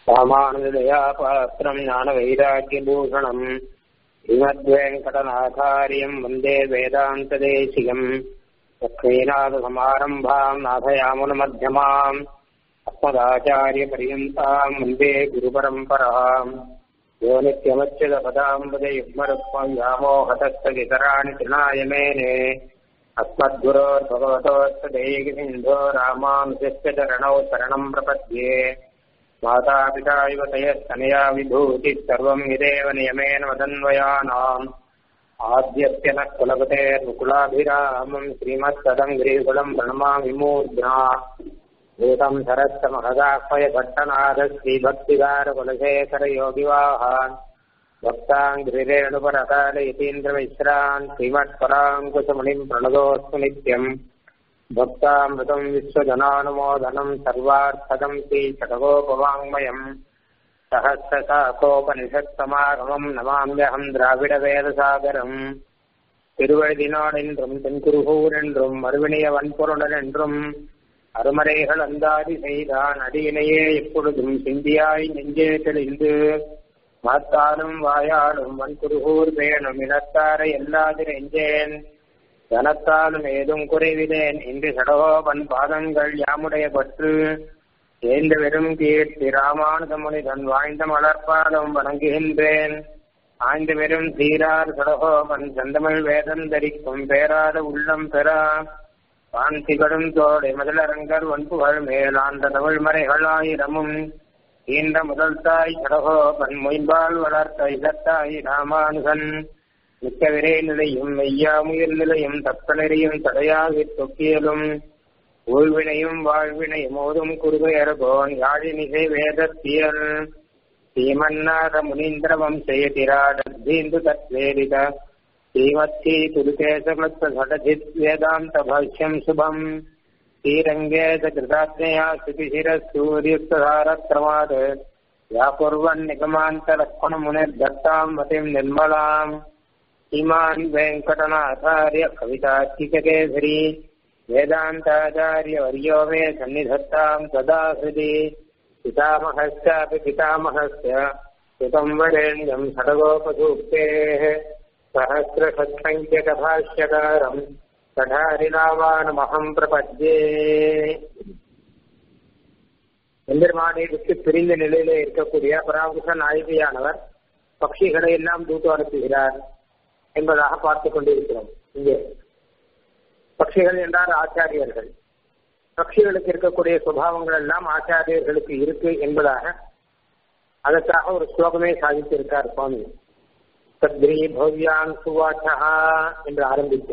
ராமானுஜதயா பாத்திரம் ஞான வைராக்கியபூஷணம் ஸ்ரீமத்வேங்கடநாதாரியம் வந்தே வேதாந்ததேசிகம் லக்ஷ்மீநாதசமாரம்பாம் நாதயாமுனமத்தியமாம் अस्मदाचार्यपर्यन्ताम् वन्दे गुरुपरम्पराम् यो नित्यमच्युतपदाम्बुजयुग्मरुक्मम् व्यामोहतस्तवितराणि तृणाय मेने अस्मद्गुरोर्भगवतोऽस्तदेयगिसिन्धो रामानुजस्य चरणौ शरणम् प्रपद्ये मातापिता युवतयस्तनया विभूतिः सर्वम् विदेव नियमेन वदन्वयानाम् आद्यस्य नः कुलपतेर्मुकुलाभिरामम् श्रीमत्सदङ्ग्रीकुलम् प्रणमामि मूर्ध्ना भूतम् सरस्तमहदाह्वय भट्टनाथ श्रीभक्तिदारकुलशेखरयोगिवाहान् भक्ताङ्घ्रिरेणुपरकाल यतीन्द्रमिश्रान् श्रीमत्पराङ्कुशमुनिम् प्रणतोऽस्तु नित्यम् भक्तामृतम् विश्वजनानुमोदनम् सर्वार्थकम् श्रीषटकोपवाङ्मयम् सहस्रशाखोपनिषत्समागमम् नमाम्यहम् द्राविडवेदसागरम् திருவழுதினாடென்றும் தென்குருகூரென்றும் மறுவினைய வன்பொருளன் என்றும் அருமறைகள் அந்தாதி செய்தான் அடியினையே எப்பொழுதும் சிந்தியாய் நெஞ்சே தெளிந்து மாத்தாலும் வாயாலும் வன்குருகூர் வேணும் இனத்தாரை எல்லாது நெஞ்சேன் தனத்தாலும் ஏதும் குறைவிலேன் இன்று சடகோபன் பாதங்கள் யாமுடைய பற்று சேர்ந்த வெறும் கீர்த்தி ராமானுதமுனி தன் வாய்ந்த மலர்பாதம் வணங்குகின்றேன் ஆய்ந்த வெறும் தீரார் சடகோபன் செந்தமிழ் வேதம் தரிக்கும் பேராத உள்ளம் பெறா பாந்திகளும் தோடை முதலரங்கர் வன்புகள் மேலாண்ட தமிழ் மறைகளாயிரமும் ஈன்ற முதல் தாய் சடகோபன் மொயம்பால் வளர்த்த இலத்தாய் ராமானுகன் மிக்க விரை நிலையும் மெய்யாமுயல் நிலையும் தப்ப நெறியும் தடையாகி தொக்கியலும் ஊழ்வினையும் வாழ்வினையும் ஓதும் குருகையர்கோன் யாழினிசை வேதத்தியல் ஸ்ரீமன்னாத முனீந்திர வம்சயதிராடீந்து தத்வேதித श्रीमत्सी तुलकेशकृत्तघटधित् वेदान्तभाष्यम् शुभम् श्रीरङ्गे च कृताज्ञया श्रुतिशिरसूर्युक्तधारक्रमात् व्याकुर्वन्निगमान्तलक्ष्मणमुनिर्दत्ताम् मतिम् निर्मलाम् श्रीमान् वेङ्कटनाथार्य कवितार्किककेसरी वेदान्ताचार्यवर्यो मे सन्निधत्ताम् सदा हृदि पितामहश्चापि पितामहस्य सुतम् वरेण्यम् षडगोपसूक्तेः सहस्रषट्सङ्ख्यकभाष्यकारम् கடாரிலாவானமகம் பிரபத்யே எம்பெருமானை விட்டு பிரிந்த நிலையில இருக்கக்கூடிய பராமரிச நாயகியானவர் பட்சிகளை எல்லாம் தூத்து அனுப்புகிறார் என்பதாக பார்த்துக் கொண்டிருக்கிறோம் இங்கே பட்சிகள் என்றால் ஆச்சாரியர்கள் பட்சிகளுக்கு இருக்கக்கூடிய சுபாவங்கள் எல்லாம் ஆச்சாரியர்களுக்கு இருக்கு என்பதாக அதற்காக ஒரு ஸ்லோகமே சாதித்திருக்கார் சுவாமி சத்ரி பவ்யான் சுவாச்சா என்று ஆரம்பித்து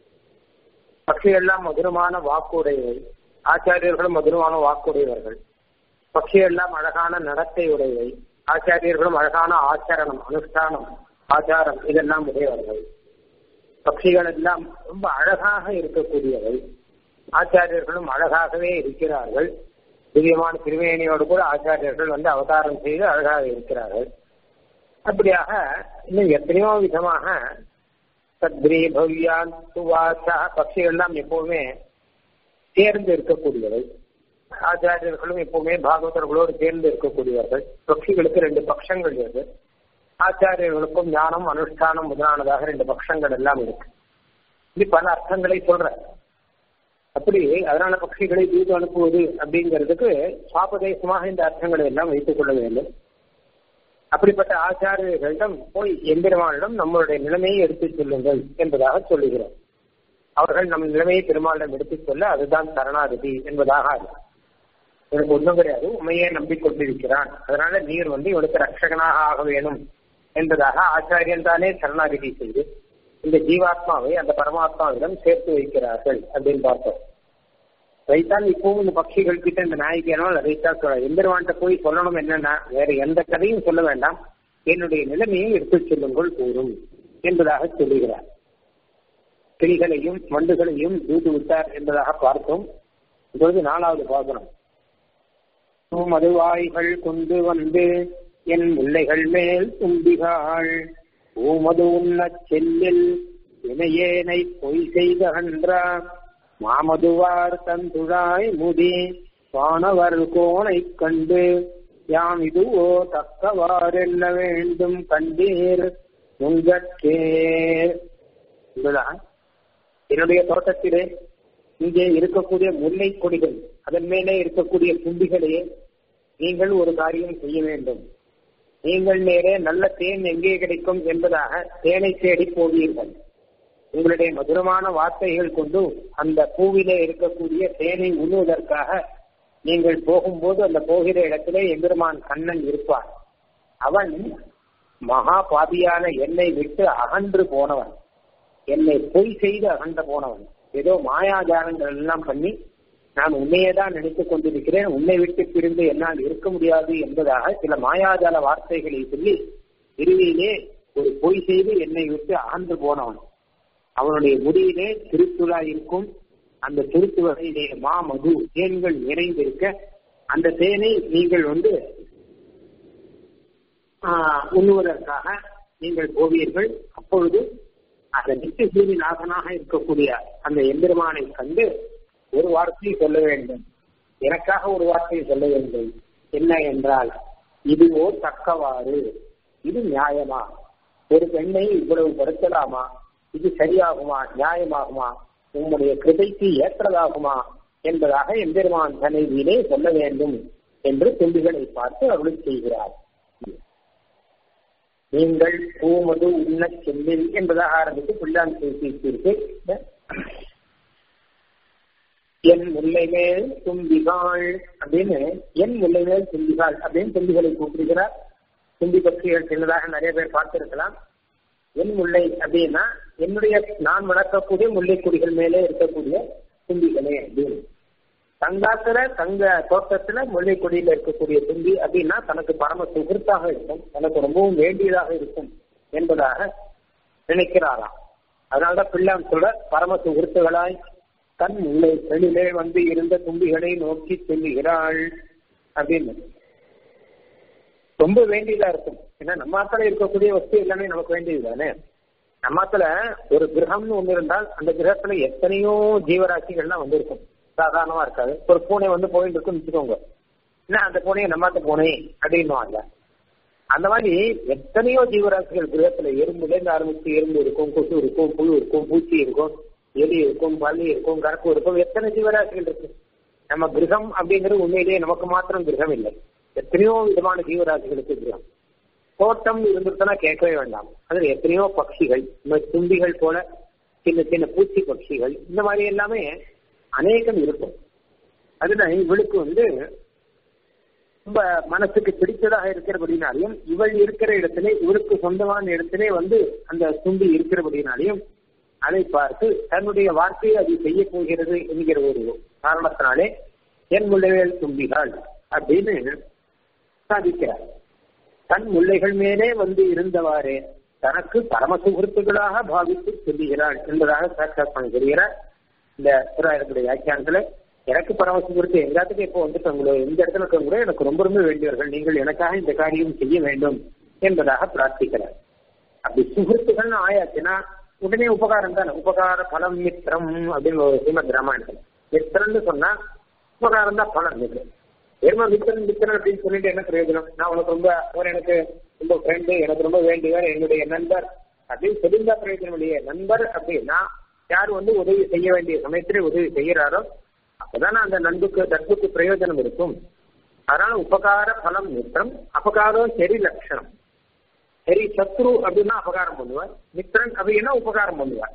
பக்ஷியெல்லாம் மதுரமான வாக்குடையவை ஆச்சாரியர்களும் மதுரமான வாக்குடையவர்கள் பக்ஷியெல்லாம் அழகான நடத்தை உடையவை ஆச்சாரியர்களும் அழகான ஆச்சரணம் அனுஷ்டானம் ஆச்சாரம் இதெல்லாம் உடையவர்கள் பக்ஷிகள் எல்லாம் ரொம்ப அழகாக இருக்கக்கூடியவை ஆச்சாரியர்களும் அழகாகவே இருக்கிறார்கள் திவ்யமான திருவேணியோடு கூட ஆச்சாரியர்கள் வந்து அவதாரம் செய்து அழகாக இருக்கிறார்கள் அப்படியாக இன்னும் எத்தனையோ விதமாக சத்ரி பவ்யான் சுவாசா பட்சிகள் எல்லாம் எப்பவுமே சேர்ந்து இருக்கக்கூடியவை ஆச்சாரியர்களும் எப்பவுமே பாகவதர்களோடு சேர்ந்து இருக்கக்கூடியவர்கள் பட்சிகளுக்கு ரெண்டு பட்சங்கள் இருக்கு ஆச்சாரியர்களுக்கும் ஞானம் அனுஷ்டானம் முதலானதாக ரெண்டு பட்சங்கள் எல்லாம் இருக்கு இது பல அர்த்தங்களை சொல்ற அப்படி அதனால பட்சிகளை தூது அனுப்புவது அப்படிங்கிறதுக்கு சுவாபதேசமாக இந்த அர்த்தங்களை எல்லாம் வைத்துக் கொள்ள வேண்டும் அப்படிப்பட்ட ஆச்சாரியர்களிடம் போய் எம்பெருமானிடம் நம்மளுடைய நிலைமையை எடுத்துச் சொல்லுங்கள் என்பதாக சொல்லுகிறோம் அவர்கள் நம் நிலைமையை பெருமாளிடம் எடுத்துச் சொல்ல அதுதான் சரணாகதி என்பதாக அது எனக்கு ஒன்றும் கிடையாது உண்மையே நம்பிக்கொண்டிருக்கிறான் அதனால நீர் வந்து இவனுக்கு ரட்சகனாக ஆக வேணும் என்பதாக ஆச்சாரியன் தானே சரணாகதி செய்து இந்த ஜீவாத்மாவை அந்த பரமாத்மாவிடம் சேர்த்து வைக்கிறார்கள் அப்படின்னு பார்த்தோம் வைத்தான் இப்பவும் இந்த பட்சிகள் கிட்ட இந்த நாயகியானால் அதைத்தான் சொல்ல எம்பெருமான்கிட்ட போய் சொல்லணும் என்னன்னா வேற எந்த கதையும் சொல்ல வேண்டாம் என்னுடைய நிலைமையை எடுத்துச் சொல்லுங்கள் கூறும் என்பதாக சொல்லுகிறார் கிளிகளையும் மண்டுகளையும் தூத்து விட்டார் என்பதாக பார்த்தோம் இப்பொழுது நாலாவது பார்க்கணும் மதுவாய்கள் கொண்டு வந்து என் முல்லைகள் மேல் தும்பிகாள் ஊமது உண்ணச் செல்லில் இணையேனை பொய் செய்தகன்றா மாமதுவார் தந்துழாய் முடி வானவர் கோணைக் கண்டு யாம் இதுவோ தக்கவாறென்ன வேண்டும் கண்டீர் உங்கட்கே இதுதான் என்னுடைய தோட்டத்திலே இங்கே இருக்கக்கூடிய முல்லை கொடிகள் அதன் மேலே இருக்கக்கூடிய தும்பிகளையே நீங்கள் ஒரு காரியம் செய்ய வேண்டும் நீங்கள் நேரே நல்ல தேன் எங்கே கிடைக்கும் என்பதாக தேனை தேடி போவீர்கள் உங்களுடைய மதுரமான வார்த்தைகள் கொண்டு அந்த பூவிலே இருக்கக்கூடிய தேனை உண்ணுவதற்காக நீங்கள் போகும்போது அந்த போகிற இடத்திலே எம்பெருமான் கண்ணன் இருப்பான் அவன் மகா பாதியான என்னை விட்டு அகன்று போனவன் என்னை பொய் செய்து அகன்ற போனவன் ஏதோ மாயாஜாலங்கள் எல்லாம் பண்ணி நான் உன்னையே தான் நினைத்துக் கொண்டிருக்கிறேன் உன்னை விட்டு பிரிந்து என்னால் இருக்க முடியாது என்பதாக சில மாயாஜால வார்த்தைகளை சொல்லி இறுதியிலே ஒரு பொய் செய்து என்னை விட்டு அகன்று போனவன் அவனுடைய முடியிலே திருத்துழா இருக்கும் அந்த திருத்துவகையிலே மா மது தேன்கள் நிறைந்திருக்க அந்த தேனை நீங்கள் வந்து உண்ணுவதற்காக நீங்கள் போவீர்கள் அப்பொழுது அந்த நித்திய சூரி நாசனாக இருக்கக்கூடிய அந்த எம்பெருமானை கண்டு ஒரு வார்த்தையை சொல்ல வேண்டும் எனக்காக ஒரு வார்த்தையை சொல்ல வேண்டும் என்ன என்றால் இதுவோ தக்கவாறு இது நியாயமா ஒரு பெண்ணை இவ்வளவு படுத்தலாமா இது சரியாகுமா நியாயமாகுமா உங்களுடைய கிருபைக்கு ஏற்றதாகுமா என்பதாக எம்பெருமான் தனைவியிலே சொல்ல வேண்டும் என்று தும்பிகளை பார்த்து அருள் செய்கிறார் நீங்கள் பூமது உண்ண செல்லில் என்பதாக ஆரம்பித்து பிள்ளான் பேசியிருக்கு என் முல்லை மேல் தும்பிகாள் அப்படின்னு என் முல்லை மேல் தும்பிகாள் அப்படின்னு தும்பிகளை கூப்பிடுகிறார் தும்பி பற்றிகள் சின்னதாக நிறைய பேர் பார்த்திருக்கலாம் என் முல்லை அப்படின்னா என்னுடைய நான் வளர்க்கக்கூடிய முல்லை கொடிகள் மேலே இருக்கக்கூடிய தும்பிகளே அப்படின்னு தங்காத்துல தங்க தோட்டத்துல முல்லை கொடியில இருக்கக்கூடிய தும்பி அப்படின்னா தனக்கு பரம சுகிருத்தாக இருக்கும் தனக்கு ரொம்பவும் வேண்டியதாக இருக்கும் என்பதாக நினைக்கிறாராம் அதனாலதான் பிள்ளாம் சொல்ற பரம சுகிருத்துகளாய் தன் முல்லை வெளியிலே வந்து இருந்த தும்பிகளை நோக்கி செல்லுகிறாள் அப்படின்னு ரொம்ப வேண்டியதா இருக்கும் ஏன்னா நம்மாத்துல இருக்கக்கூடிய வஸ்து எல்லாமே நமக்கு வேண்டியது தானே நம்மாத்துல ஒரு கிரகம்னு ஒண்ணு இருந்தால் அந்த கிரகத்துல எத்தனையோ ஜீவராசிகள்லாம் வந்திருக்கும் சாதாரணமா இருக்காது ஒரு பூனை வந்து போயிட்டு இருக்குன்னு வச்சுக்கோங்க என்ன அந்த பூனையை நம்மாத்த பூனை அப்படின்னுவாங்க அந்த மாதிரி எத்தனையோ ஜீவராசிகள் கிரகத்துல எறும்புல இருந்து ஆரம்பிச்சு எறும்பு இருக்கும் கொசு இருக்கும் புழு இருக்கும் பூச்சி இருக்கும் எலி இருக்கும் பள்ளி இருக்கும் கரப்பு இருக்கும் எத்தனை ஜீவராசிகள் இருக்கு நம்ம கிரகம் அப்படிங்கிறது உண்மையிலேயே நமக்கு மாத்திரம் கிரகம் இல்லை எத்தனையோ விதமான ஜீவராசிகளுக்கு கிரகம் தோட்டம் இருந்துச்சுன்னா கேட்கவே வேண்டாம் அதுல எத்தனையோ பட்சிகள் இந்த தும்பிகள் போல சின்ன சின்ன பூச்சி பட்சிகள் இந்த மாதிரி எல்லாமே அநேகம் இருக்கும் அதுல இவளுக்கு வந்து ரொம்ப மனசுக்கு பிடித்ததாக இருக்கிறபடினாலையும் இவள் இருக்கிற இடத்திலே இவளுக்கு சொந்தமான இடத்திலே வந்து அந்த தும்பி இருக்கிறபடினாலையும் அதை பார்த்து தன்னுடைய வார்த்தையை அது செய்ய போகிறது என்கிற ஒரு காரணத்தினாலே என் முள்ளைவேல் தும்பிகள் அப்படின்னு சாதிக்கிறார் தன் முல்லைகள் மேலே வந்து இருந்தவாறே தனக்கு பரம சுகிருத்துகளாக பாவித்து சொல்லுகிறாள் என்பதாக சாட்சாத் பண்ணுகிறார் இந்த புராயணத்துடைய வியாக்கியானத்துல எனக்கு பரம சுகிருத்து எல்லாத்துக்கும் இப்போ வந்துட்டு உங்களை எந்த இடத்துல இருக்க கூட எனக்கு ரொம்ப ரொம்ப வேண்டியவர்கள் நீங்கள் எனக்காக இந்த காரியம் செய்ய வேண்டும் என்பதாக பிரார்த்திக்கிறார் அப்படி சுகிருத்துகள்னு ஆயாச்சுன்னா உடனே உபகாரம் தானே உபகார பலம் மித்திரம் அப்படின்னு ஒரு ஸ்ரீமத் ராமாயணத்தில் மித்திரம்னு சொன்னா உபகாரம் தான் பலம் இருக்கு ஏமா மித்திரன் மித்திரன் அப்படின்னு சொல்லிட்டு என்ன பிரயோஜனம் நான் உனக்கு ரொம்ப அவர் எனக்கு ரொம்ப ஃப்ரெண்டு எனக்கு ரொம்ப வேண்டியவர் என்னுடைய நண்பர் அப்படின்னு சொல்லியிருந்தா பிரயோஜனம் இல்லையே நண்பர் அப்படின்னா யார் வந்து உதவி செய்ய வேண்டிய சமயத்திலே உதவி செய்யறாரோ அப்பதானே அந்த நண்புக்கு நட்புக்கு பிரயோஜனம் இருக்கும் அதனால உபகார பலம் மித்திரம் அபகாரம் சரி லட்சணம் சரி சத்ரு அப்படின்னா அபகாரம் பண்ணுவார் மித்திரன் அப்படின்னா உபகாரம் பண்ணுவார்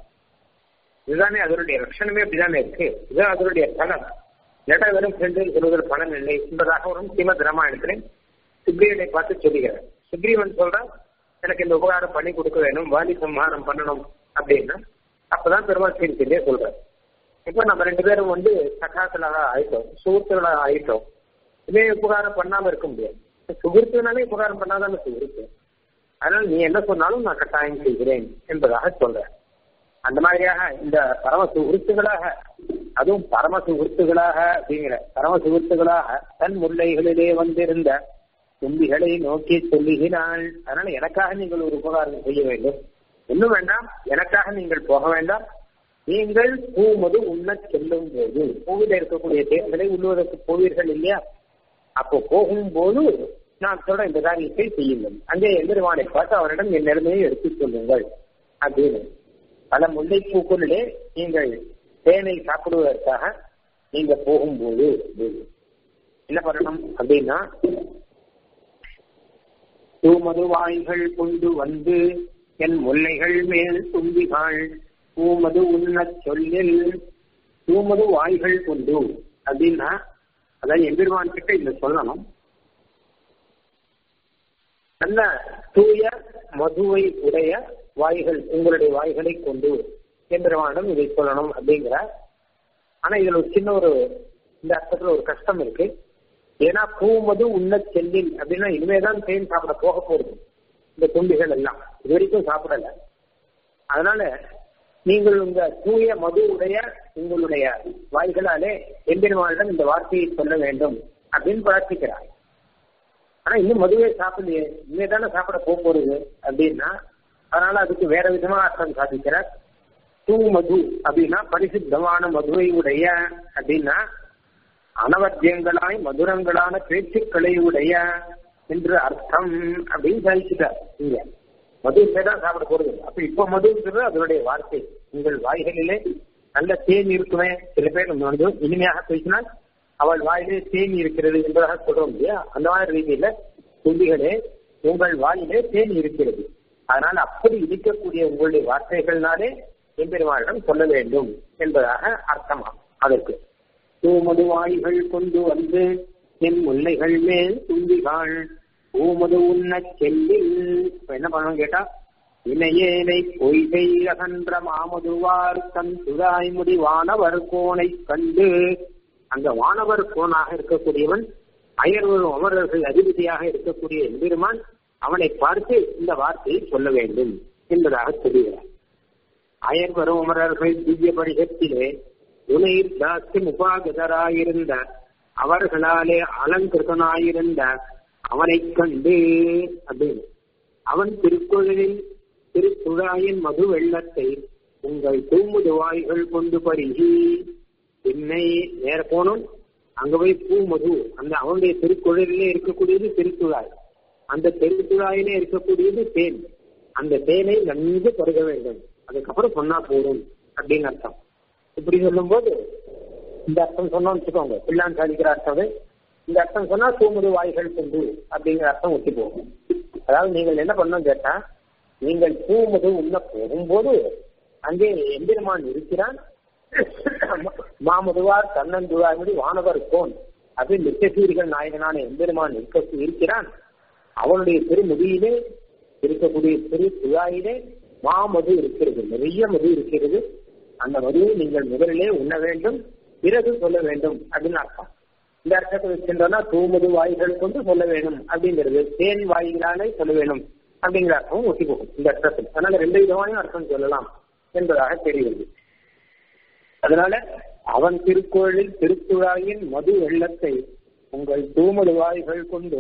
இதுதானே அதனுடைய லட்சணமே அப்படிதானே இருக்கு இதுதான் அதனுடைய பலன் இல்லாட்டா வெறும் ஃப்ரெண்டு சொல்வதில் பலன் இல்லை என்பதாக ஒரு ஸ்ரீமத் ராமாயணத்திலே சுக்ரீவனை பார்த்து சொல்லுகிறார் சுக்ரீவன் சொல்றான் எனக்கு இந்த உபகாரம் பண்ணி கொடுக்க வேணும் வாலி சம்ஹாரம் பண்ணணும் அப்படின்னா அப்பதான் பெருமாள் சீர்த்திலே சொல்றாரு இப்ப நம்ம ரெண்டு பேரும் வந்து சகாக்களாக ஆயிட்டோம் சுகൃத்துகளாக ஆயிட்டோம் இதே உபகாரம் பண்ணாம இருக்க முடியாது சுகൃத்துனாலே உபகாரம் பண்ணாதானே சுகൃத்து அதனால நீ என்ன சொன்னாலும் நான் கட்டாயம் செய்கிறேன் என்பதாக சொல்றேன் அந்த மாதிரியாக இந்த பரம சுகൃத்துகளாக அதுவும் பரம சுகൃத்துகளாக அப்படிங்கிற பரம சுகൃத்துகளாக தன் முல்லைகளிலே வந்திருந்த தும்பிகளை நோக்கி சொல்லுகிறாள் அதனால எனக்காக நீங்கள் ஒரு உபகாரம் செய்ய வேண்டும் ஒன்றும் வேண்டாம் எனக்காக நீங்கள் போக வேண்டாம் நீங்கள் பூமது உண்ண செல்லும் போது பூவில இருக்கக்கூடிய தேர்தலை உள்ளுவதற்கு போவீர்கள் இல்லையா அப்போ போகும்போது நான் சொல்ற இந்த காரியத்தை செய்யுங்கள் அங்கே எம்பெருமானை பார்த்து அவரிடம் என் நிலைமையை எடுத்துச் சொல்லுங்கள் அப்படின்னு பல முல்லைப்பூக்களிலே நீங்கள் தேனை சாப்பிடுவதற்காக நீங்க போகும்போது என்ன பண்ணணும் அப்படின்னா தூமது வாய்கள் கொண்டு வந்து என் முல்லைகள் மேல் தும்பிகள் பூமது உண்ணச் சொல்லில் தூமது வாய்கள் கொண்டு அப்படின்னா அதாவது எம்பெருமான் கிட்ட இந்த சொல்லணும் நல்ல தூய மதுவை உடைய வாய்கள் உங்களுடைய வாய்களை கொண்டு எம்பெருமானிடம் இதை சொல்லணும் அப்படிங்கிற ஆனா இதுல ஒரு சின்ன ஒரு இந்த அர்த்தத்துல ஒரு கஷ்டம் இருக்கு ஏன்னா பூமது உண்ண செல்லில் அப்படின்னா இனிமேதான் தேன் சாப்பிட போக போகுது இந்த துண்டிகள் எல்லாம் இது வரைக்கும் சாப்பிடல அதனால நீங்கள் உங்க தூய மது உடைய உங்களுடைய வாய்களாலே எம்பெருமானிடம் இந்த வார்த்தையை சொல்ல வேண்டும் அப்படின்னு பிரார்த்திக்கிறார் ஆனா இன்னும் மதுவே சாப்பிடலையே இனிமே தானே சாப்பிட போக போறது அப்படின்னா அதனால அதுக்கு வேற விதமா அர்த்தம் சாதிக்கிறார் தூ மது அப்படின்னா பரிசுத்தமான மதுவை உடைய அப்படின்னா அனவத்தியங்களாய் மதுரங்களான பேச்சுக்களை உடைய என்று அர்த்தம் அப்படின்னு சாதிச்சுட்டார் இங்க மது தான் சாப்பிட போறது அப்ப இப்ப மதுங்கிறது அதனுடைய வார்த்தை உங்கள் வாய்களிலே நல்ல தேன் இருக்குமே சில பேர் வந்து இனிமையாக பேசினால் அவள் வாயிலே தேன் இருக்கிறது என்பதாக சொல்றோம் இல்லையா அந்த மாதிரி ரீதியில துண்டிகளே உங்கள் வாயிலே தேன் இருக்கிறது அதனால் அப்படி இருக்கக்கூடிய உங்களுடைய வார்த்தைகள்னாலே எம்பெருமானிடம் சொல்ல வேண்டும் என்பதாக அர்த்தமா அதற்கு தூமது வாய்கள் கொண்டு வந்து என் முல்லைகள் மேல் தும்பிகள் பூமது உண்ண செல்லில் என்ன பண்ணணும் கேட்டா இணையேனை பொய்கை அகன்ற மாமதுவார் தன் சுதாய் முடி வானவர் கோனை கண்டு அந்த வானவர் கோனாக இருக்கக்கூடியவன் அயர்வரும் அமரர்கள் அதிபதியாக இருக்கக்கூடிய எம்பெருமான் அவனை பார்த்து இந்த வார்த்தையை சொல்ல வேண்டும் என்பதாக தெரிகிறார் அயர் வரும் அமரர்கள் திவ்ய பரிசத்திலே உனைர் தாஸ்யம் உபாகதராயிருந்த அவர்களாலே அலங்கிருதனாயிருந்த அவனை கண்டு அப்படின்னு அவன் திருக்குழலில் திருக்குழாயின் மது வெள்ளத்தை உங்கள் தூமுது வாய்கள் கொண்டு பருகி என்னை நேர போனோம் அங்க போய் பூ மது அந்த அவனுடைய திருக்குழலிலே இருக்கக்கூடியது திருக்குழாய் அந்த திருக்குழாயிலே இருக்கக்கூடியது தேன் அந்த தேனை நன்கு பருக வேண்டும் அதுக்கப்புறம் சொன்னா போதும் அப்படின்னு அர்த்தம் இப்படி சொல்லும் போது இந்த அர்த்தம் சொன்னோம்னு வச்சுக்கோங்க பிள்ளான் சாதிக்கிற அர்த்தம் இந்த அர்த்தம் சொன்னா தூமுது வாய்கள் கொண்டு அப்படிங்கிற அர்த்தம் ஒட்டி போகும் அதாவது நீங்கள் என்ன பண்ணணும் கேட்டா நீங்கள் பூமுது உண்ண போகும்போது அங்கே எம்பெருமான் இருக்கிறான் மாமுதுவார் தன்னந்துவார் வானவர் கோன் அது நித்தியசீரிகள் நாயகனான எம்பெருமான் இருக்க இருக்கிறான் அவனுடைய திருமுடியிலே இருக்கக்கூடிய திரு துழாயிலே மாமது இருக்கிறது நிறைய மது இருக்கிறது அந்த மதுவை நீங்கள் முதலிலே உண்ண வேண்டும் பிறகு சொல்ல வேண்டும் அப்படின்னு அர்த்தம் இந்த அர்த்தத்தை வச்சிருந்தோம்னா தூமது வாய்கள் கொண்டு சொல்ல வேணும் அப்படிங்கிறது தேன் வாய்களாலே சொல்ல வேணும் அப்படிங்கிற அர்த்தமும் ஒட்டி போகும் இந்த அர்த்தத்தில் அதனால ரெண்டு விதமாயும் அர்த்தம் சொல்லலாம் என்பதாக தெரிகிறது அதனால அவன் திருக்கோளில் திருக்குழாயின் மது வெள்ளத்தை உங்கள் தூமது வாய்கள் கொண்டு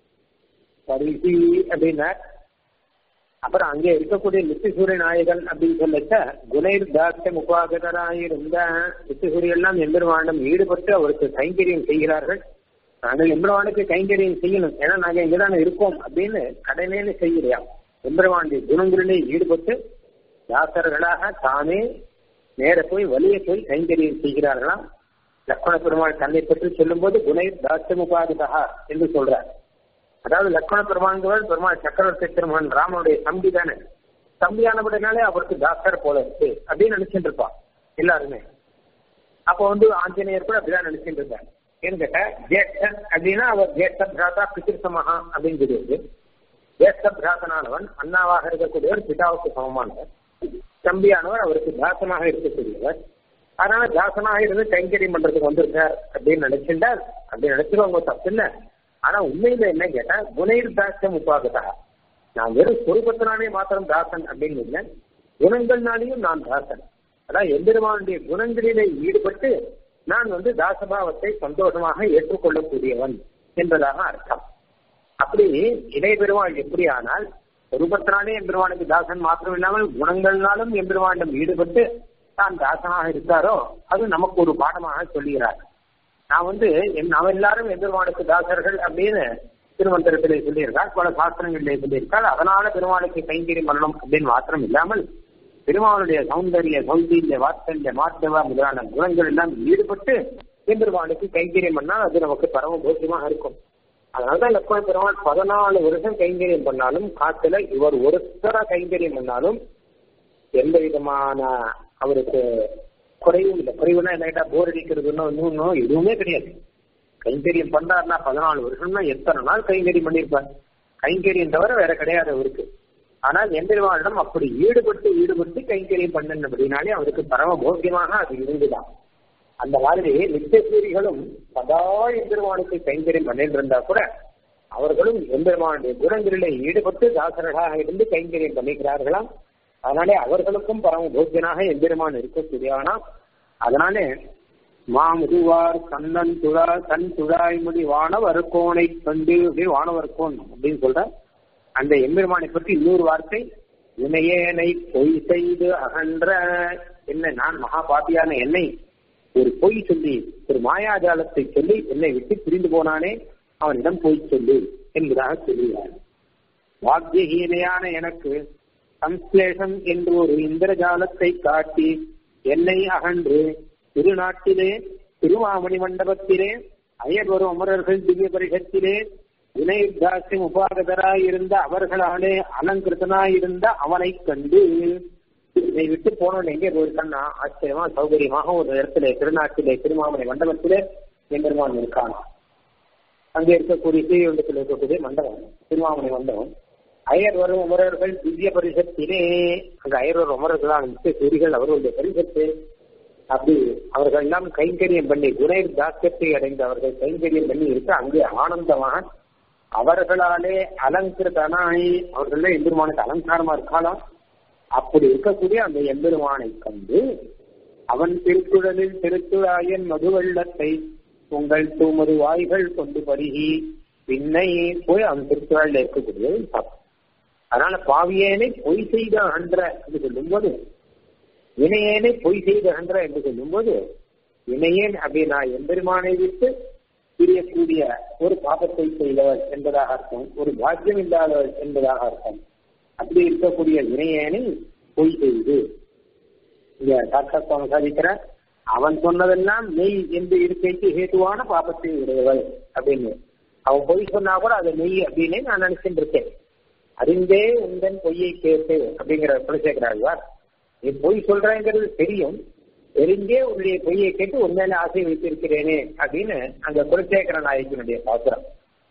பருகி அப்படின்னார் அப்புறம் அங்கே இருக்கக்கூடிய நித்திசூரிய நாயகன் அப்படின்னு சொல்லச்ச குணைர் தாஸ்யம் உபாகதராயிருந்த நித்திசூரிய எல்லாம் எம்பெருமானிடம் ஈடுபட்டு அவருக்கு கைங்கரியம் செய்கிறார்கள் நாங்கள் எம்பெருமானுக்கு கைங்கரியம் செய்யணும் ஏன்னா நாங்க இங்கதானே இருக்கோம் அப்படின்னு கடனேன்னு செய்யலையா எம்பெருமானுடைய குணங்களிலே ஈடுபட்டு தாசர்களாக தானே நேர போய் வலிய போய் கைங்கரியம் செய்கிறார்களாம் லக்ஷ்மண பெருமாள் தன்னை பற்றி சொல்லும் போது குணைர் தாஸ்யம் உபாகதா என்று சொல்றார் அதாவது லக்ஷ்மண பெருமான்கள் பெருமாள் சக்கரவர்த்தி திருமகன் ராமனுடைய தம்பி தானே தம்பியானபடினாலே அவருக்கு டாக்டர் போல இருக்கு அப்படின்னு நினைச்சிட்டு இருப்பான் எல்லாருமே அப்ப வந்து ஆஞ்சநேயர் கூட அப்படிதான் நினைச்சிட்டு இருந்தார் ஏன்னு கேட்ட ஜேஷ்டன் அப்படின்னா அவர் ஜேஷ்ட பிராதா பிதிர்சமஹா அப்படின்னு சொல்லியிருக்கு ஜேஷ்ட பிராதனானவன் அண்ணாவாக இருக்கக்கூடியவர் பிதாவுக்கு சமமானவர் தம்பியானவர் அவருக்கு தாசனாக இருக்கக்கூடியவர் அதனால தாசனாக இருந்து கைங்கரியம் பண்றதுக்கு வந்திருக்கார் அப்படின்னு நினைச்சிருந்தார் அப்படி நினைச்சிருவாங்க தப்பு இல்லை ஆனா உண்மையில என்ன கேட்டா குணைர் தாசம் உபாகதா நான் வெறும் சொரூபத்தினாலே மாத்திரம் தாசன் அப்படின்னு இல்லை குணங்கள்னாலையும் நான் தாசன் அதான் எம்பெருமானுடைய குணங்களிலே ஈடுபட்டு நான் வந்து தாசபாவத்தை சந்தோஷமாக ஏற்றுக்கொள்ளக்கூடியவன் என்பதாக அர்த்தம் அப்படி இடைபெருமாள் எப்படி ஆனால் சொரூபத்தினாலே எம்பெருமானுக்கு தாசன் மாத்திரம் இல்லாமல் குணங்கள்னாலும் எம்பெருமானிடம் ஈடுபட்டு தான் தாசனாக இருக்காரோ அது நமக்கு ஒரு பாடமாக சொல்லுகிறார் நான் வந்து நாம் எல்லாரும் எம்பெருமானுக்கு தாசர்கள் அப்படின்னு திருமந்திரத்திலே சொல்லியிருக்காள் பல சாஸ்திரங்களிலே சொல்லியிருக்காள் அதனால பெருமாளுக்கு கைங்கரியம் பண்ணணும் அப்படின்னு மாத்திரம் இல்லாமல் பெருமாளுடைய சௌந்தரிய சௌந்தரிய வாத்சல்ய மாத்தவ முதலான குணங்கள் எல்லாம் ஈடுபட்டு எம்பெருமானுக்கு கைங்கரியம் பண்ணால் அது நமக்கு பரம போக்கியமாக இருக்கும் அதனாலதான் லக்ஷ்மண பெருமாள் பதினாலு வருஷம் கைங்கரியம் பண்ணாலும் காத்துல இவர் ஒருத்தர கைங்கரியம் பண்ணாலும் எந்த விதமான அவருக்கு குறைவும் இல்லை குறைவுனா என்ன போர் அடிக்கிறதுன்னு இன்னும் எதுவுமே கிடையாது கைங்கரியம் பண்றாருன்னா பதினாலு வருஷம்னா எத்தனை நாள் கைங்கரியம் பண்ணியிருப்பார் கைங்கரியம் தவிர வேற கிடையாது அவருக்கு ஆனால் எம்பெருமானிடம் அப்படி ஈடுபட்டு ஈடுபட்டு கைங்கரியம் பண்ணன் அப்படின்னாலே அவருக்கு பரம போக்கியமாக அது இருந்துதான் அந்த மாதிரி நித்தியசூரிகளும் சதா எம்பெருமானுக்கு கைங்கரியம் பண்ணிட்டு இருந்தா கூட அவர்களும் எம்பெருமானுடைய குணங்களிலே ஈடுபட்டு தாசர்களாக இருந்து கைங்கரியம் பண்ணிக்கிறார்களாம் அதனாலே அவர்களுக்கும் பரம போக்கியனாக எம்பெருமான் இருக்கக்கூடியவனா அதனாலே மாமுதுவார் கண்ணன் துழா கண் துழாய்மொழி வானவர் கோனை கண்டு அப்படின்னு வானவர் கோன் அப்படின்னு சொல்ற அந்த எம்பெருமானை பற்றி இன்னொரு வார்த்தை இணையேனை பொய் செய்து அகன்ற என்ன நான் மகா பாப்பியான என்னை ஒரு பொய் சொல்லி ஒரு மாயாஜாலத்தை சொல்லி என்னை விட்டு பிரிந்து போனானே அவனிடம் பொய் சொல்லு என்பதாக சொல்லுகிறார் வாக்கியஹீனையான எனக்கு சம்ஸ்லேஷம் என்று ஒரு இந்திரஜாலத்தை காட்டி என்னை அகன்று திருநாட்டிலே திருவாமணி மண்டபத்திலே அயர்வரும் அமரர்கள் திவ்ய பரிஷத்திலே வினயுத்தாசியம் உபாகதராயிருந்த அவர்களாலே அலங்கிருத்தனாயிருந்த அவனை கண்டு இதை விட்டு போனவன் எங்கே போயிருக்கான்னா ஆச்சரியமா சௌகரியமாக ஒரு இடத்துல திருநாட்டிலே திருமாமலை மண்டபத்திலே எம்பெருமான் இருக்கான் அங்கே இருக்கக்கூடிய ஸ்ரீவண்டத்தில் இருக்கக்கூடிய மண்டபம் திருமாமலை மண்டபம் அயர் வரும் உமரர்கள் திவ்ய பரிசத்திலே அந்த அயர் வரும் உமர்களான முக்கிய சூரிகள் அவர்களுடைய பரிசத்து அப்படி அவர்கள் எல்லாம் கைங்கரியம் பண்ணி குணேர் தாக்கத்தை அடைந்த அவர்கள் கைங்கரியம் பண்ணி இருக்க அங்கே ஆனந்தமாக அவர்களாலே அலங்கிருத்தனாய் அவர்கள் எம்பெருமானுக்கு அலங்காரமா இருக்காளாம் அப்படி இருக்கக்கூடிய அந்த எம்பெருமானை கண்டு அவன் திருக்குழலில் திருக்குழாயன் மதுவெள்ளத்தை உங்கள் தூமது வாய்கள் கொண்டு பருகி பின்னை போய் அவன் திருக்குழாயில் இருக்கக்கூடியது பார்ப்போம் அதனால பாவியேனை பொய் செய்த அன்ற என்று சொல்லும்போது இணையேனை பொய் செய்த அன்ற என்று சொல்லும்போது இணையேன் அப்படின்னா எம்பெருமானை விட்டு பிரியக்கூடிய ஒரு பாபத்தை செய்தவர் என்பதாக அர்த்தம் ஒரு பாக்கியம் இல்லாதவர் என்பதாக அர்த்தம் அப்படி இருக்கக்கூடிய இணையனை பொய் செய்து இங்க டாக்டா சுவாமி சாதிக்கிறார் அவன் சொன்னதெல்லாம் மெய் என்று இருக்கைக்கு ஹேதுவான பாபத்தை உடையவள் அப்படின்னு அவன் பொய் சொன்னா கூட அது மெய் அப்படின்னு நான் நினைச்சுட்டு இருக்கேன் அறிந்தே உந்தன் பொய்யை கேட்டு அப்படிங்கிற குலசேகராழ்வார் நீ பொய் சொல்றேங்கிறது தெரியும் தெரிஞ்சே உன்னுடைய பொய்யை கேட்டு உன் மேல ஆசை வைத்திருக்கிறேனே அப்படின்னு அந்த குலசேகர நாயக்கினுடைய பாத்திரம்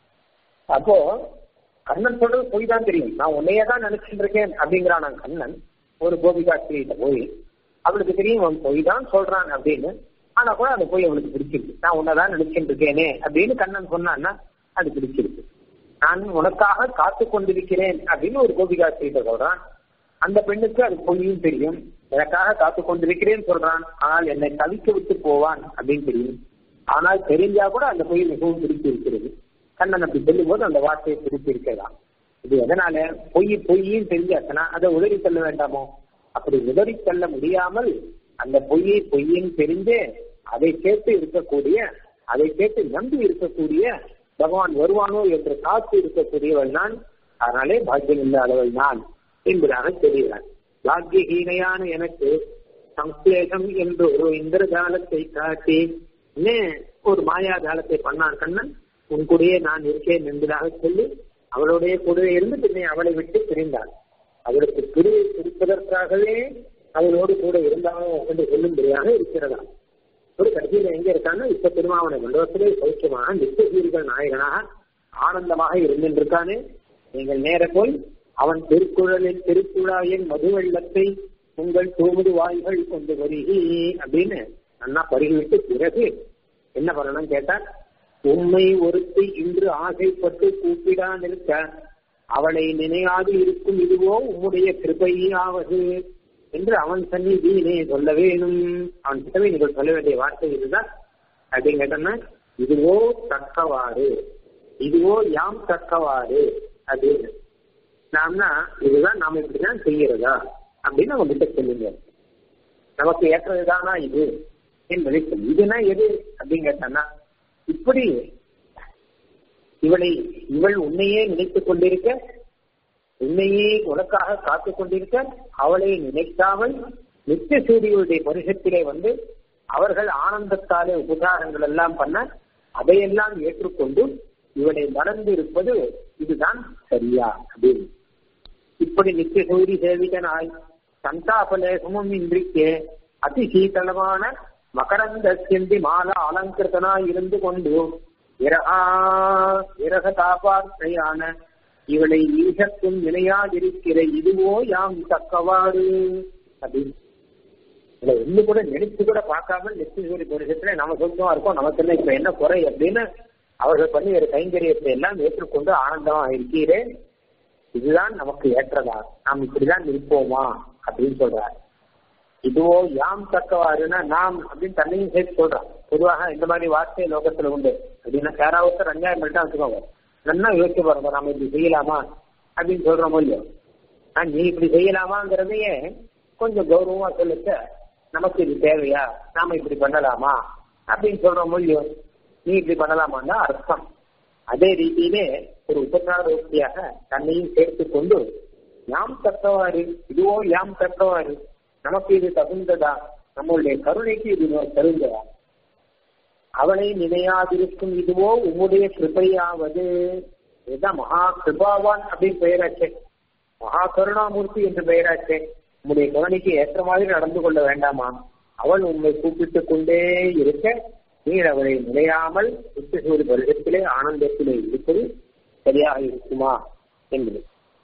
அப்போ கண்ணன் சொல்றது பொய் தான் தெரியும் நான் உன்னையே தான் நினைச்சிட்டு இருக்கேன் அப்படிங்கிறான் கண்ணன் ஒரு கோபிகா ஸ்ரீகிட்ட போய் அவளுக்கு தெரியும் அவன் பொய் தான் சொல்றான் அப்படின்னு ஆனா கூட அந்த பொய் அவளுக்கு பிடிச்சிருக்கு நான் உன்னதான் நினைச்சிட்டு இருக்கேனே அப்படின்னு கண்ணன் சொன்னான்னா அது பிடிச்சிருக்கு நான் உனக்காக காத்து கொண்டிருக்கிறேன் அப்படின்னு ஒரு கோபிகா ஸ்ரீகிட்ட சொல்றான் அந்த பெண்ணுக்கு அது பொய்யும் தெரியும் எனக்காக காத்து கொண்டிருக்கிறேன் சொல்றான் ஆனால் என்னை தவிக்க விட்டு போவான் அப்படின்னு தெரியும் ஆனால் தெரிஞ்சா கூட அந்த பொய் மிகவும் பிடித்து இருக்கிறது கண்ணன் அப்படி சொல்லும் போது அந்த வார்த்தையை பிடித்து இருக்கலாம் இது எதனால பொய் பொய்யும் தெரிஞ்சாச்சுன்னா அதை உதறி செல்ல வேண்டாமோ அப்படி உதறி செல்ல முடியாமல் அந்த பொய்யை பொய்யும் தெரிஞ்சே அதை கேட்டு இருக்கக்கூடிய அதை கேட்டு நம்பி இருக்கக்கூடிய பகவான் வருவானோ என்று காத்து இருக்கக்கூடியவள் நான் அதனாலே பாக்கியம் இல்லாதவள் நான் என்பதாக தெரிகிறார் பாக்கியஹீனையான எனக்கு சம்சேகம் என்று ஒரு இந்திரஜாலத்தை காட்டி ஒரு மாயாஜாலத்தை பண்ணான் கண்ணன் உன் கூடயே நான் இருக்கேன் என்பதாக சொல்லி அவளுடைய கூடவே இருந்து பின்னை அவளை விட்டு பிரிந்தாள் அவளுக்கு பிரிவை பிரிப்பதற்காகவே அவளோடு கூட இருந்தாலும் என்று சொல்லும்படியாக இருக்கிறதா ஒரு கடைசியில் எங்க இருக்கான்னு இப்ப திருமாவளை மண்டபத்திலே சௌக்கியமாக நித்தியசீர்கள் நாயகனாக ஆனந்தமாக இருந்திருக்கானே நீங்கள் நேர போய் அவன் திருக்குழலில் திருக்குழாயின் மதுவெள்ளத்தை உங்கள் தூமுது வாய்கள் கொண்டு வருகி அப்படின்னு அண்ணா பருகிவிட்டு பிறகு என்ன பண்ணணும் கேட்டார் உண்மை ஒருத்தி இன்று ஆசைப்பட்டு கூப்பிடா நிற்க அவளை நினையாது இருக்கும் இதுவோ உம்முடைய கிருபையாவது என்று அவன் சந்நிதியிலே சொல்ல வேணும் அவன் கிட்டவே நீங்கள் சொல்ல வேண்டிய வார்த்தை இதுதான் அப்படின்னு கேட்டோம்னா இதுவோ தக்கவாறு இதுவோ யாம் தக்கவாறு அப்படின்னு நாம்னா இதுதான் நாம இப்படிதான் செய்யறதா அப்படின்னு நம்ம கிட்ட சொல்லுங்க நமக்கு ஏற்றதுதானா இது என்பதை சொல்லு இதுனா எது அப்படின்னு கேட்டான்னா இப்படி இவளை இவள் உன்னையே நினைத்துக் கொண்டிருக்க உன்னையே உனக்காக காத்துக் கொண்டிருக்க அவளை நினைக்காமல் நித்திய சூரியனுடைய பரிசத்திலே வந்து அவர்கள் ஆனந்தத்தாலே உபகாரங்கள் எல்லாம் பண்ண அதையெல்லாம் ஏற்றுக்கொண்டு இவனை மறந்து இருப்பது இதுதான் சரியா அப்படின்னு இப்படி நித்திய சூரி சேவிகனாய் சந்தாபலேசமும் இன்றிக்கே அதி சீதளமான மகரந்த செந்தி மால அலங்கிருத்தனாய் இருந்து கொண்டு விரகா விரக தாபார்த்தையான இவளை ஈசத்தும் நிலையாதிருக்கிற இதுவோ யாம் தக்கவாறு அப்படின்னு இதை ஒண்ணு கூட நினைச்சு கூட பார்க்காம நிச்சயசூரி பரிசத்துல நம்ம சொந்தமா இருக்கோம் நமக்கு என்ன இப்ப என்ன குறை அப்படின்னு அவர்கள் பண்ணி ஒரு கைங்கரியத்தை எல்லாம் ஏற்றுக்கொண்டு ஆனந்தமா இருக்கிறேன் இதுதான் நமக்கு ஏற்றதா நாம் இப்படிதான் இருப்போமா அப்படின்னு சொல்றார் இதுவோ யாம் தக்கவாறுனா நாம் அப்படின்னு தன்னையும் சேர்த்து சொல்றான் பொதுவாக இந்த மாதிரி வார்த்தை லோகத்துல உண்டு அப்படின்னா யாராவது அநியாயம் பண்ணிட்டா வச்சுக்கோங்க நல்லா யோசிச்சு பாருங்க நாம இப்படி செய்யலாமா அப்படின்னு சொல்றோம் இல்லையோ நீ இப்படி செய்யலாமாங்கிறதையே கொஞ்சம் கௌரவமா சொல்லுச்ச நமக்கு இது தேவையா நாம இப்படி பண்ணலாமா அப்படின்னு சொல்றோம் இல்லையோ நீ இப்படி பண்ணலாமான்னா அர்த்தம் அதே ரீதியிலே ஒரு உபகாரோக்தியாக தன்னையும் சேர்த்து கொண்டு யாம் தக்கவாறு இதுவோ யாம் தக்கவாறு நமக்கு இது தகுந்ததா நம்மளுடைய கருணைக்கு இது தகுந்ததா அவனை நினையாதிருக்கும் இதுவோ உம்முடைய கிருபையாவது இதுதான் மகா கிருபாவான் அப்படின்னு பெயராச்சே மகா கருணாமூர்த்தி என்று பெயராச்சே உம்முடைய கவனிக்கு ஏற்ற மாதிரி நடந்து கொள்ள வேண்டாமா அவள் உண்மை கூப்பிட்டுக் கொண்டே இருக்க நீர் அவளை நிலையாமல் உச்சசூரி வருடத்திலே ஆனந்தத்திலே இருப்பது சரியாக இருக்குமா என்பது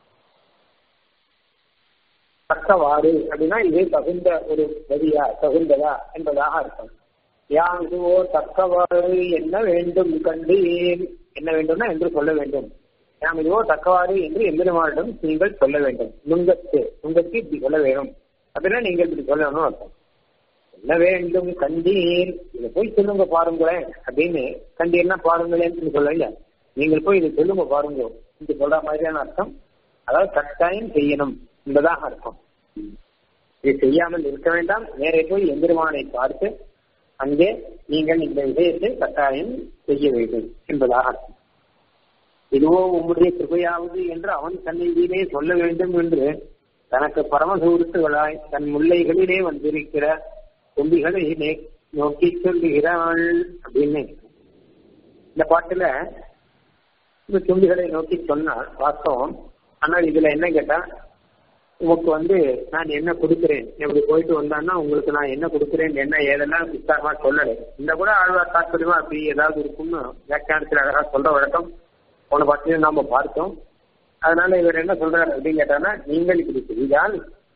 தக்கவாறு அப்படின்னா இது தகுந்த ஒரு வரியா தகுந்ததா என்பதாக அர்த்தம் யாம் இதுவோ தக்கவாறு என்ன வேண்டும் கண்டீர் என்ன வேண்டும்னா என்று சொல்ல வேண்டும் யாம் இதுவோ தக்கவாறு என்று எம்பெருமானிடம் நீங்கள் சொல்ல வேண்டும் நுங்கத்து நுங்கத்து இப்படி சொல்ல வேணும் அப்படின்னா நீங்கள் இப்படி சொல்லணும் அர்த்தம் என்ன வேண்டும் கண்டீர் இதை போய் சொல்லுங்க பாருங்களேன் அப்படின்னு கண்டீர்னா பாருங்களேன்னு சொல்லல நீங்கள் போய் இதை சொல்லுங்க பாருங்க இது சொல்ற மாதிரியான அர்த்தம் அதாவது கட்டாயம் செய்யணும் என்பதாக அர்த்தம் இதை செய்யாமல் இருக்க வேண்டாம் நேரே போய் எம்பெருமானை பார்த்து அங்கே நீங்கள் இந்த விஷயத்தை கட்டாயம் செய்ய வேண்டும் என்பதாக அர்த்தம் இதுவோ உம்முடைய கிருபையாவது என்று அவன் சந்நிதியிலே சொல்ல வேண்டும் என்று தனக்கு பரமசூருத்துகளாய் தன் முல்லைகளிலே வந்திருக்கிற தும்பிகளை நோக்கி சொல்லுகிறாள் அப்படின்னு இந்த பாட்டுல இந்த தும்பிகளை நோக்கி சொன்னால் வாஸ்தவம் ஆனால் இதுல என்ன கேட்டா உனக்கு வந்து நான் என்ன கொடுக்கிறேன் எப்படி போயிட்டு வந்தான்னா உங்களுக்கு நான் என்ன கொடுக்கிறேன் என்ன ஏதெல்லாம் விசாரமா சொல்லலை இந்த கூட ஆழ்வார் தாற்பயமா அப்படி ஏதாவது இருக்கும்னு வியாக்கியானத்தில் அழகா சொல்ற வழக்கம் போன பாட்டிலும் நாம பார்த்தோம் அதனால இவர் என்ன சொல்றாரு அப்படின்னு கேட்டான்னா நீங்கள் இப்படி செய்தால்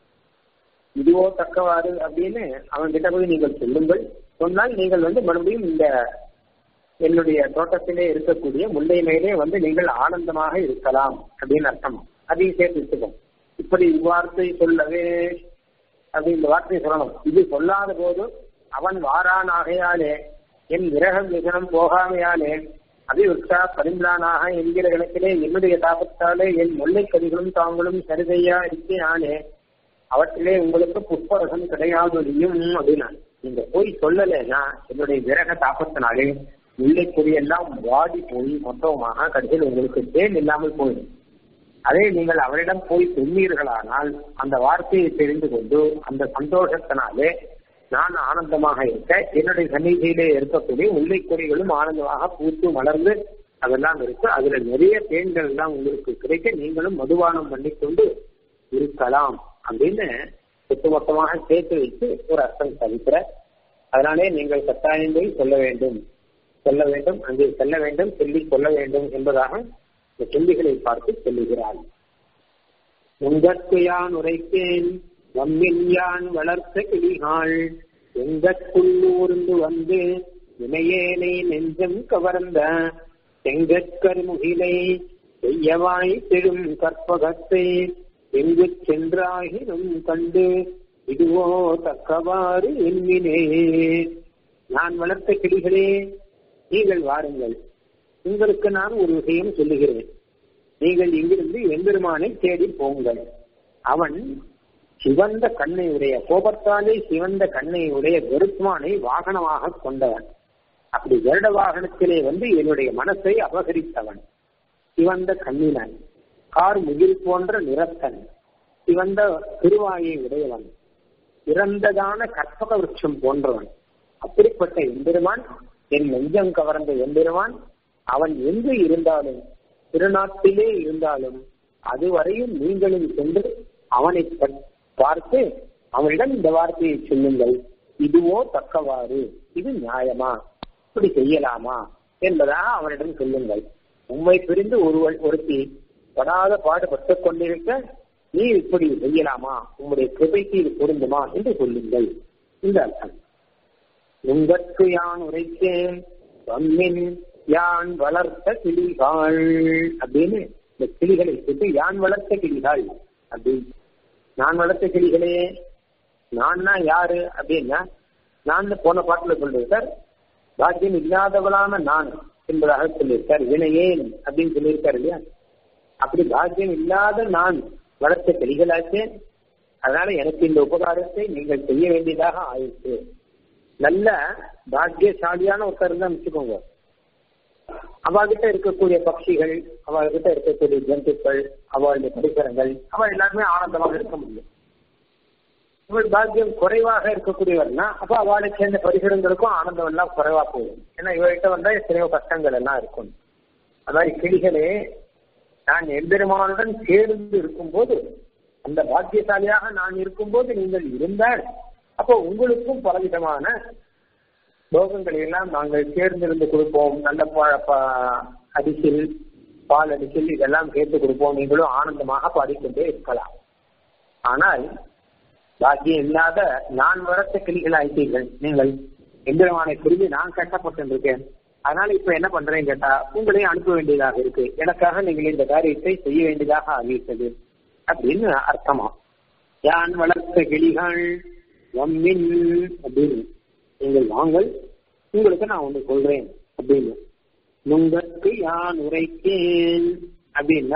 இதுவோ தக்கவாறு அப்படின்னு அவன் கிட்ட போய் நீங்கள் சொல்லுங்கள் சொன்னால் நீங்கள் வந்து மறுபடியும் இந்த என்னுடைய தோட்டத்திலே இருக்கக்கூடிய முல்லை மேலே வந்து நீங்கள் ஆனந்தமாக இருக்கலாம் அப்படின்னு அர்த்தம் அதையும் சேர்த்து வச்சுக்கோம் இப்படி இவ்வார்த்தை சொல்லவே அப்படி இந்த வார்த்தையை சொல்லணும் இது சொல்லாத போது அவன் வாரான் ஆகையாலே என் விரகம் விகனம் போகாமையாலே அபிவிருத்தா பரிந்தானாக என்கிற கணக்கிலே என்னுடைய தாபத்தாலே என் முல்லை கதிகளும் தாங்களும் சரிதையா இருக்கிறானே அவற்றிலே உங்களுக்கு புஷ்பரசம் கிடையாதொழியும் அப்படின்னா நீங்க போய் சொல்லலைன்னா என்னுடைய விரக தாபத்தினாலே முல்லை கொடியெல்லாம் வாடி போய் மொத்தமாக கடைசியில் உங்களுக்கு தேன் இல்லாமல் போயிடும் அதே நீங்கள் அவரிடம் போய் சொன்னீர்களானால் அந்த வார்த்தையை தெரிந்து கொண்டு அந்த சந்தோஷத்தினாலே நான் ஆனந்தமாக இருக்க என்னுடைய சந்நிதியிலே இருக்கக்கூடிய முல்லை கொடிகளும் ஆனந்தமாக பூத்து மலர்ந்து அதெல்லாம் இருக்கு அதுல நிறைய தேன்கள் எல்லாம் உங்களுக்கு கிடைக்க நீங்களும் மதுபானம் பண்ணிக்கொண்டு இருக்கலாம் அப்படின்னு ஒட்டுமொத்தமாக சேர்த்து வைத்து ஒரு அர்த்தம் தவிக்கிற அதனாலே நீங்கள் கட்டாயம் போய் சொல்ல வேண்டும் சொல்ல வேண்டும் அங்கே செல்ல வேண்டும் சொல்லி சொல்ல வேண்டும் என்பதாக இந்த கேள்விகளை பார்த்து சொல்லுகிறார் உங்கற்கு யான் உரைத்தேன் நம்மில் யான் வளர்த்த கிளிகாள் எங்கட்குள்ளூர்ந்து வந்து இணையேனை நெஞ்சம் கவர்ந்த செங்கற்கருமுகிலை செய்யவாய் பெரும் கற்பகத்தை எங்கு சென்றாகினும் கண்டு இதுவோ தக்கவாறு எண்ணினே நான் வளர்த்த கிளிகளே நீங்கள் வாருங்கள் உங்களுக்கு நான் ஒரு விஷயம் சொல்லுகிறேன் நீங்கள் இங்கிருந்து எம்பெருமானை தேடி போங்கள் அவன் சிவந்த கண்ணை உடைய கோபத்தாலே சிவந்த கண்ணை உடைய கருத்மானை வாகனமாக கொண்டவன் அப்படி வருட வாகனத்திலே வந்து என்னுடைய மனசை அபகரித்தவன் சிவந்த கண்ணினன் கார் முகில் போன்ற நிறத்தன் சிவந்த திருவாயை உடையவன் இறந்ததான கற்பக விருட்சம் போன்றவன் அப்படிப்பட்ட எம்பெருமான் என் நெஞ்சம் கவர்ந்த எம்பெருமான் அவன் எங்கு இருந்தாலும் திருநாட்டிலே இருந்தாலும் அதுவரையும் நீங்களும் சென்று அவனை பார்த்து அவனிடம் இந்த வார்த்தையை சொல்லுங்கள் இதுவோ தக்கவாறு இது நியாயமா இப்படி செய்யலாமா என்பதாக அவனிடம் சொல்லுங்கள் உண்மை பிரிந்து ஒருவன் ஒருத்தி படாத பாடுபட்டுக் கொண்டிருக்க நீ இப்படி செய்யலாமா உங்களுடைய கிருபைக்கு இது பொருந்துமா என்று சொல்லுங்கள் இந்த அர்த்தம் உங்கற்கு யான் உரைத்தேன் வம்மின் யான் வளர்த்த கிளிகள் அப்படின்னு இந்த கிளிகளை சுட்டு யான் வளர்த்த கிளிகள் அப்படின்னு நான் வளர்த்த கிளிகளே நான்னா யாரு அப்படின்னா நான் போன பாட்டுல சொல்றது சார் பாக்கியம் இல்லாதவளான நான் என்பதாக சொல்லியிருக்கார் வினையேன் அப்படின்னு சொல்லியிருக்காரு இல்லையா அப்படி பாக்கியம் இல்லாத நான் வளர்த்த கிளிகளாச்சே அதனால எனக்கு இந்த உபகாரத்தை நீங்கள் செய்ய வேண்டியதாக ஆயிடுச்சு நல்ல பாக்கியசாலியான ஒருத்தர் தான் வச்சுக்கோங்க அவகிட்ட இருக்கக்கூடிய பட்சிகள் அவகிட்ட இருக்கக்கூடிய ஜந்துக்கள் அவளுடைய பரிசரங்கள் அவ எல்லாருமே ஆனந்தமாக இருக்க முடியும் இவள் பாக்கியம் குறைவாக இருக்கக்கூடியவர்னா அப்ப அவளை சேர்ந்த பரிசரங்களுக்கும் ஆனந்தம் எல்லாம் குறைவா போகும் ஏன்னா இவர்கிட்ட வந்தா எத்தனையோ கஷ்டங்கள் எல்லாம் இருக்கும் அது மாதிரி கிளிகளே நான் எம்பெருமானுடன் சேர்ந்து இருக்கும்போது அந்த பாக்கியசாலியாக நான் இருக்கும்போது நீங்கள் இருந்தால் அப்போ உங்களுக்கும் பலவிதமான போகங்களை எல்லாம் நாங்கள் சேர்ந்திருந்து கொடுப்போம் நல்ல அடிசில் பால் அடிசில் இதெல்லாம் சேர்த்து கொடுப்போம் நீங்களும் ஆனந்தமாக பாடிக்கொண்டே இருக்கலாம் ஆனால் பாக்கியம் இல்லாத நான் வளர்த்த கிளிகள் ஆயிட்டீர்கள் நீங்கள் எந்திரமானை புரிஞ்சு நான் கஷ்டப்பட்டு அதனால இப்ப என்ன பண்றேன்னு கேட்டா உங்களையும் அனுப்ப வேண்டியதாக இருக்கு எனக்காக நீங்கள் இந்த காரியத்தை செய்ய வேண்டியதாக ஆகிவிட்டது அப்படின்னு அர்த்தமா யான் வளர்த்த கிளிகள் வம்மின் அப்படின்னு நீங்கள் வாங்கள் உங்களுக்கு நான் ஒண்ணு சொல்றேன் அப்படின்னு உங்களுக்கு யான் உரைத்தேன் அப்படின்னா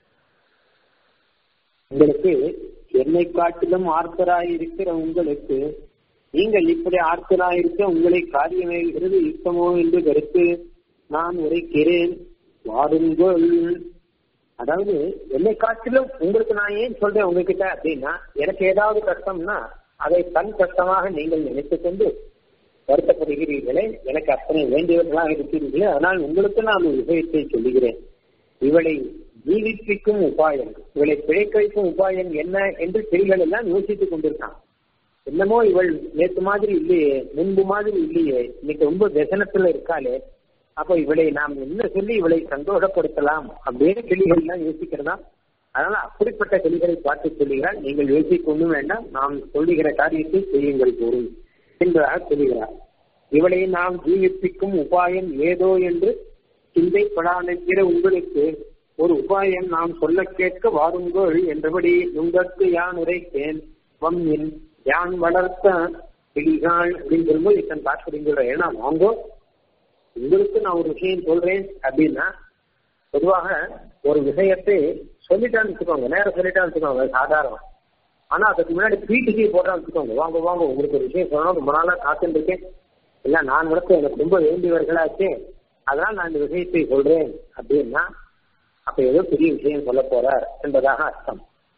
உங்களுக்கு என்னை காட்டிலும் ஆர்த்தராய் இருக்கிற உங்களுக்கு நீங்கள் இப்படி ஆர்த்தராய் இருக்க உங்களை காரியமாகிறது யுத்தமோ என்று கருத்து நான் உரைக்கிறேன் வாருங்கள் அதாவது என்னை காட்டிலும் உங்களுக்கு நான் ஏன் சொல்றேன் உங்ககிட்ட அப்படின்னா எனக்கு ஏதாவது கஷ்டம்னா அதை தன் கஷ்டமாக நீங்கள் நினைத்துக் கொண்டு வருத்தப்படுகிறீர்களே எனக்கு அத்தனை வேண்டியவர்களாக இருக்கிறீர்களே அதனால் உங்களுக்கு நான் ஒரு விஷயத்தை சொல்லுகிறேன் இவளை ஜீவிப்பிக்கும் உபாயம் இவளை பிழைக்க வைக்கும் உபாயம் என்ன என்று பெண்கள் எல்லாம் யோசித்துக் கொண்டிருக்கான் என்னமோ இவள் நேற்று மாதிரி இல்லையே முன்பு மாதிரி இல்லையே இன்னைக்கு ரொம்ப व्यசனத்துல இருக்காளே அப்ப இவளை நாம் என்ன சொல்லி இவளை சந்தோஷப்படுத்தலாம் அப்படின்னு கிளிகள் எல்லாம் யோசிக்கிறதா அதனால அப்படிப்பட்ட கிளிகளை பார்த்து சொல்லுகிறார் நீங்கள் யோசிக்க ஒண்ணும் வேண்டாம் நாம் சொல்லுகிற காரியத்தை செய்யுங்கள் போரும் என்பதாக சொல்லுகிறார் இவளை நாம் ஜீவிப்பிக்கும் உபாயம் ஏதோ என்று சிந்தைப்படாத உங்களுக்கு ஒரு உபாயம் நாம் சொல்ல கேட்க வாருங்கள் என்றபடி உங்களுக்கு யான் உரைத்தேன் வம்மின் யான் வளர்த்த கிளிகள் அப்படின்னு சொல்லும்போது இத்தன் தாற்பயங்கள் ஏன்னா வாங்கோ உங்களுக்கு நான் ஒரு விஷயம் சொல்றேன் அப்படின்னா பொதுவாக ஒரு விஷயத்தை சொல்லிட்டான்னு வச்சுக்கோங்க நேரம் சொல்லிட்டான்னு வச்சுக்கோங்க சாதாரணம் ஆனா அதுக்கு முன்னாடி பீட்டுக்கு போட்டான்னு வச்சுக்கோங்க வாங்க வாங்க உங்களுக்கு ஒரு விஷயம் சொல்லணும் ரொம்ப நாளா காத்துட்டு இருக்கேன் இல்ல நான் வளர்த்து எனக்கு ரொம்ப வேண்டியவர்களாச்சே அதனால நான் இந்த விஷயத்தை சொல்றேன் அப்படின்னா அப்ப ஏதோ பெரிய விஷயம் சொல்ல போறார் என்பதாக அர்த்தம்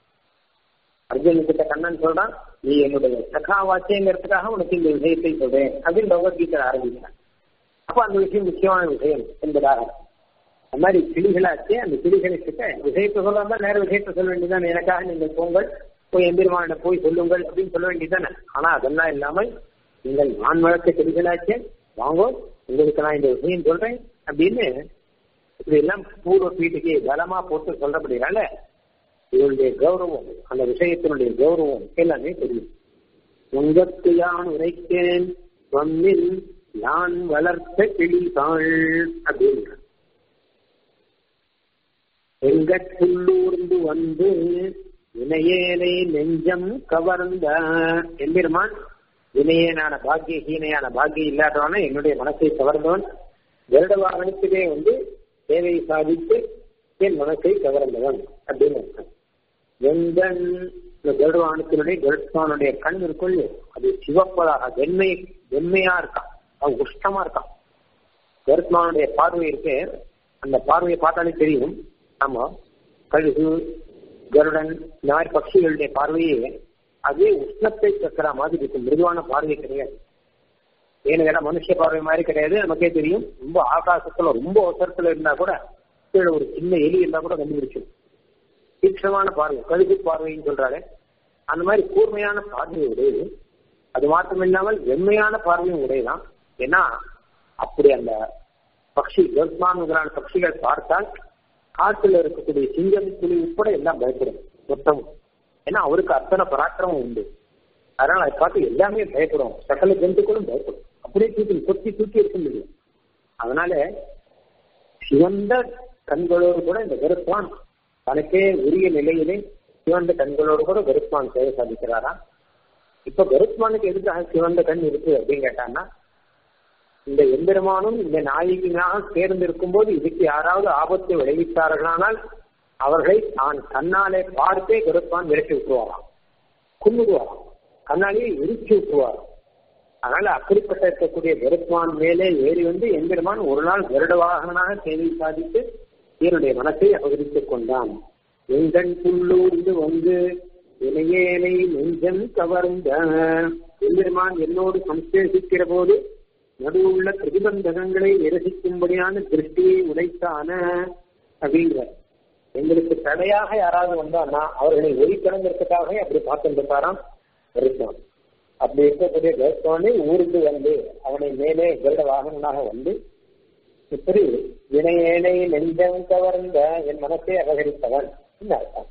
அர்ஜுன் கிட்ட கண்ணன் சொல்றான் நீ என்னுடைய சகாவாச்சேங்கிறதுக்காக உனக்கு இந்த விஷயத்தை சொல்றேன் அப்படின்னு பகவத்கீதை ஆரம்பிக்கிறான் அப்ப அந்த விஷயம் முக்கியமான விஷயம் என்பதாக அந்த மாதிரி கிளிகளாச்சு அந்த கிளிகளை கிட்ட விஷயத்தை சொல்லாம நேர விஷயத்தை சொல்ல வேண்டியதான் எனக்காக நீங்கள் போங்கள் போய் எம்பெருமான போய் சொல்லுங்கள் அப்படின்னு சொல்ல வேண்டியதானே ஆனா அதெல்லாம் இல்லாமல் நீங்கள் நான் வளர்த்த கிளிகளாச்சு வாங்கோ உங்களுக்கு நான் இந்த விஷயம் சொல்றேன் அப்படின்னு இப்படி எல்லாம் பூர்வ பீட்டுக்கு பலமா போட்டு சொல்றபடினால இவருடைய கௌரவம் அந்த விஷயத்தினுடைய கௌரவம் எல்லாமே தெரியும் உங்களுக்கு யான் உரைத்தேன் வம்மில் யான் வளர்த்த கிளிகள் அப்படின்ற எங்கட்குள்ளூர்ந்து வந்து வினையேனை நெஞ்சம் கவர்ந்த எம்பெருமான் வினயனான பாக்கிய ஹீனையான பாக்கியம் இல்லாதவன என்னுடைய மனசை கவர்ந்தவன் வருட வாகனத்திலே வந்து சேவையை சாதித்து என் மனசை கவர்ந்தவன் அப்படின்னு அர்த்தம் வெங்கன் இந்த கருடவானத்தினுடைய கருட்மானுடைய கண் இருக்குள்ள அது சிவப்பதாக வெண்மை வெண்மையா இருக்கான் அது உஷ்டமா இருக்கான் கருத்மானுடைய பார்வை இருக்கு அந்த பார்வையை பார்த்தாலே தெரியும் ஆமா கழுகு கருடன் இந்த மாதிரி பட்சிகளுடைய பார்வையே அதே உஷ்ணத்தை கக்கிற மாதிரி இருக்கும் மிருதுவான பார்வை கிடையாது ஏன்னு கேட்டா மனுஷ பார்வை மாதிரி கிடையாது நமக்கே தெரியும் ரொம்ப ஆகாசத்துல ரொம்ப அவசரத்துல இருந்தா கூட கீழே ஒரு சின்ன எலி இருந்தா கூட கண்டுபிடிச்சிடும் தீட்சமான பார்வை கழுகு பார்வைன்னு சொல்றாரு அந்த மாதிரி கூர்மையான பார்வை உடையது அது மாத்திரம் இல்லாமல் வெண்மையான பார்வையும் உடையதான் ஏன்னா அப்படி அந்த பக்ஷி கர்ஸ்மான் முதலான பட்சிகள் பார்த்தால் காட்டுல இருக்கக்கூடிய சிங்கம் புலி உட்பட எல்லாம் பயப்படும் மொத்தமும் ஏன்னா அவருக்கு அத்தனை பராக்கிரமம் உண்டு அதனால அதை பார்த்து எல்லாமே பயப்படும் சகல ஜந்துக்களும் பயப்படும் அப்படியே தூக்கி கொத்தி தூக்கி இருக்க முடியும் அதனால சிவந்த கண்களோடு கூட இந்த கருத்வான் தனக்கே உரிய நிலையிலே சிவந்த கண்களோடு கூட கருத்வான் சேவை சாதிக்கிறாரா இப்ப கருத்மானுக்கு எதுக்காக சிவந்த கண் இருக்கு அப்படின்னு கேட்டான்னா இந்த எந்திரமானும் இந்த நாயகியாக சேர்ந்து இருக்கும்போது இதுக்கு யாராவது ஆபத்தை விளைவித்தார்களானால் அவர்களை தான் கண்ணாலே பார்த்தே கருத்மான் விரட்டி விட்டுருவாராம் குன்னுடுவாராம் கண்ணாலேயே எரிச்சு விட்டுருவார் அதனால அப்படிப்பட்ட இருக்கக்கூடிய கருத்மான் மேலே ஏறி வந்து எந்திரமான் ஒரு நாள் கருட வாகனாக சேவை சாதித்து இவருடைய மனத்தை அபகரித்துக் கொண்டான் எங்கன் புல்லூர்ந்து வந்து இணையேனை நெஞ்சம் கவர்ந்த எம்பெருமான் என்னோடு சம்சேசிக்கிற போது நடுவுள்ள பிரதிபந்தகங்களை நிரசிக்கும்படியான திருஷ்டியை உடைத்தான அப்படிங்கிற எங்களுக்கு தடையாக யாராவது வந்தான்னா அவர்களை ஒளிக்கணுங்கிறதுக்காக அப்படி பார்த்துருக்காராம் கருத்தான் அப்படி இருக்கக்கூடிய கருத்தானே ஊருக்கு வந்து அவனை மேலே கருட வாகனனாக வந்து இப்படி வினையேனை நெஞ்சம் கவர்ந்த என் மனத்தை அபகரித்தவன் அர்த்தம்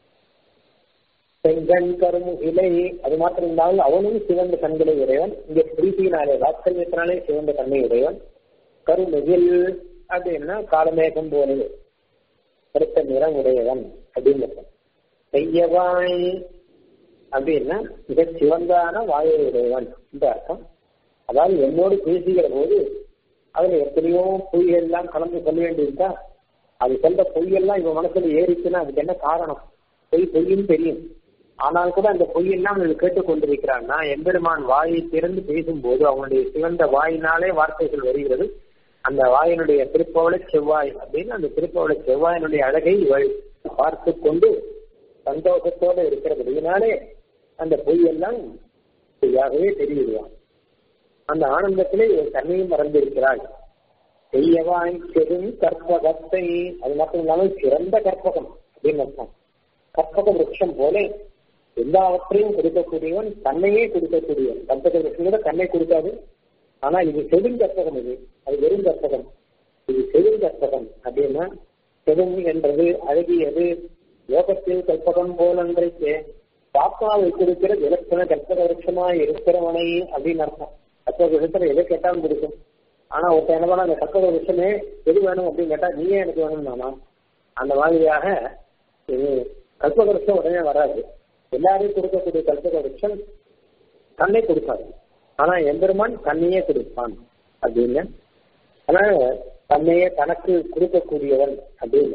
செங்கன் கருமுகிலை அது மாத்திரம் இருந்தாலும் அவனும் சிவந்த கண்களை உடையவன் இங்க பிரீத்தியினாலே வாத்சல்யத்தினாலே சிவந்த கண்ணை உடையவன் கருமுகில் அப்படின்னா காலமேகம் போல கருத்த நிறம் உடையவன் அப்படின்னு செய்யவாய் அப்படின்னா மிக சிவந்தான வாயை உடையவன் இந்த அர்த்தம் அதாவது என்னோடு பேசுகிற போது அதுல எத்தனையோ பொய்கள் எல்லாம் கலந்து சொல்ல வேண்டியிருக்கா அது சொல்ற பொய்யெல்லாம் இவன் மனசுல ஏறிச்சுன்னா அதுக்கு என்ன காரணம் பொய் பொய்யும் தெரியும் ஆனால் கூட அந்த பொய்யெல்லாம் இவன் கேட்டுக்கொண்டிருக்கிறான் நான் எம்பெருமான் வாயை திறந்து பேசும்போது அவனுடைய சிவந்த வாயினாலே வார்த்தைகள் வருகிறது அந்த வாயினுடைய திருப்பவள செவ்வாய் அப்படின்னு அந்த திருப்பவள செவ்வாயினுடைய அழகை இவள் பார்த்து கொண்டு சந்தோஷத்தோடு இருக்கிறபடியினாலே அந்த பொய்யெல்லாம் பொய்யாகவே தெரிவிடுவான் அந்த ஆனந்தத்திலே இவள் தன்னையும் மறந்திருக்கிறாள் செய்யவாய் பெரும் கற்பகத்தை அது மட்டும் இல்லாமல் சிறந்த கற்பகம் அப்படின்னு அர்த்தம் கற்பக விருட்சம் போல எல்லாவற்றையும் கொடுக்கக்கூடியவன் தன்னையே கொடுக்கக்கூடியவன் கற்பக விருட்சம் கூட தன்னை கொடுக்காது ஆனா இது செடும் கற்பகம் இது அது வெறும் கற்பகம் இது செடும் கற்பகம் அப்படின்னா செடும் என்றது அழகியது யோகத்தில் கற்பகம் போலன்றைக்கு பாப்பாவை கொடுக்கிற இலக்கண கற்பக விருட்சமாய் இருக்கிறவனை அப்படின்னு அர்த்தம் கற்பக விருட்சத்துல எதை கேட்டாலும் கொடுக்கும் ஆனா ஒருத்தர் என்ன பண்ணா அந்த கற்பக விஷயமே எது வேணும் அப்படின்னு கேட்டா நீயே எனக்கு வேணும் நானா அந்த மாதிரியாக இது கற்பக விருஷம் உடனே வராது எல்லாரையும் கொடுக்கக்கூடிய கற்பக விருஷம் தன்னை கொடுக்காது ஆனா எம்பெருமான் தன்னையே கொடுப்பான் அப்படின்னு ஆனா தன்னையே தனக்கு கொடுக்கக்கூடியவன் அப்படின்னு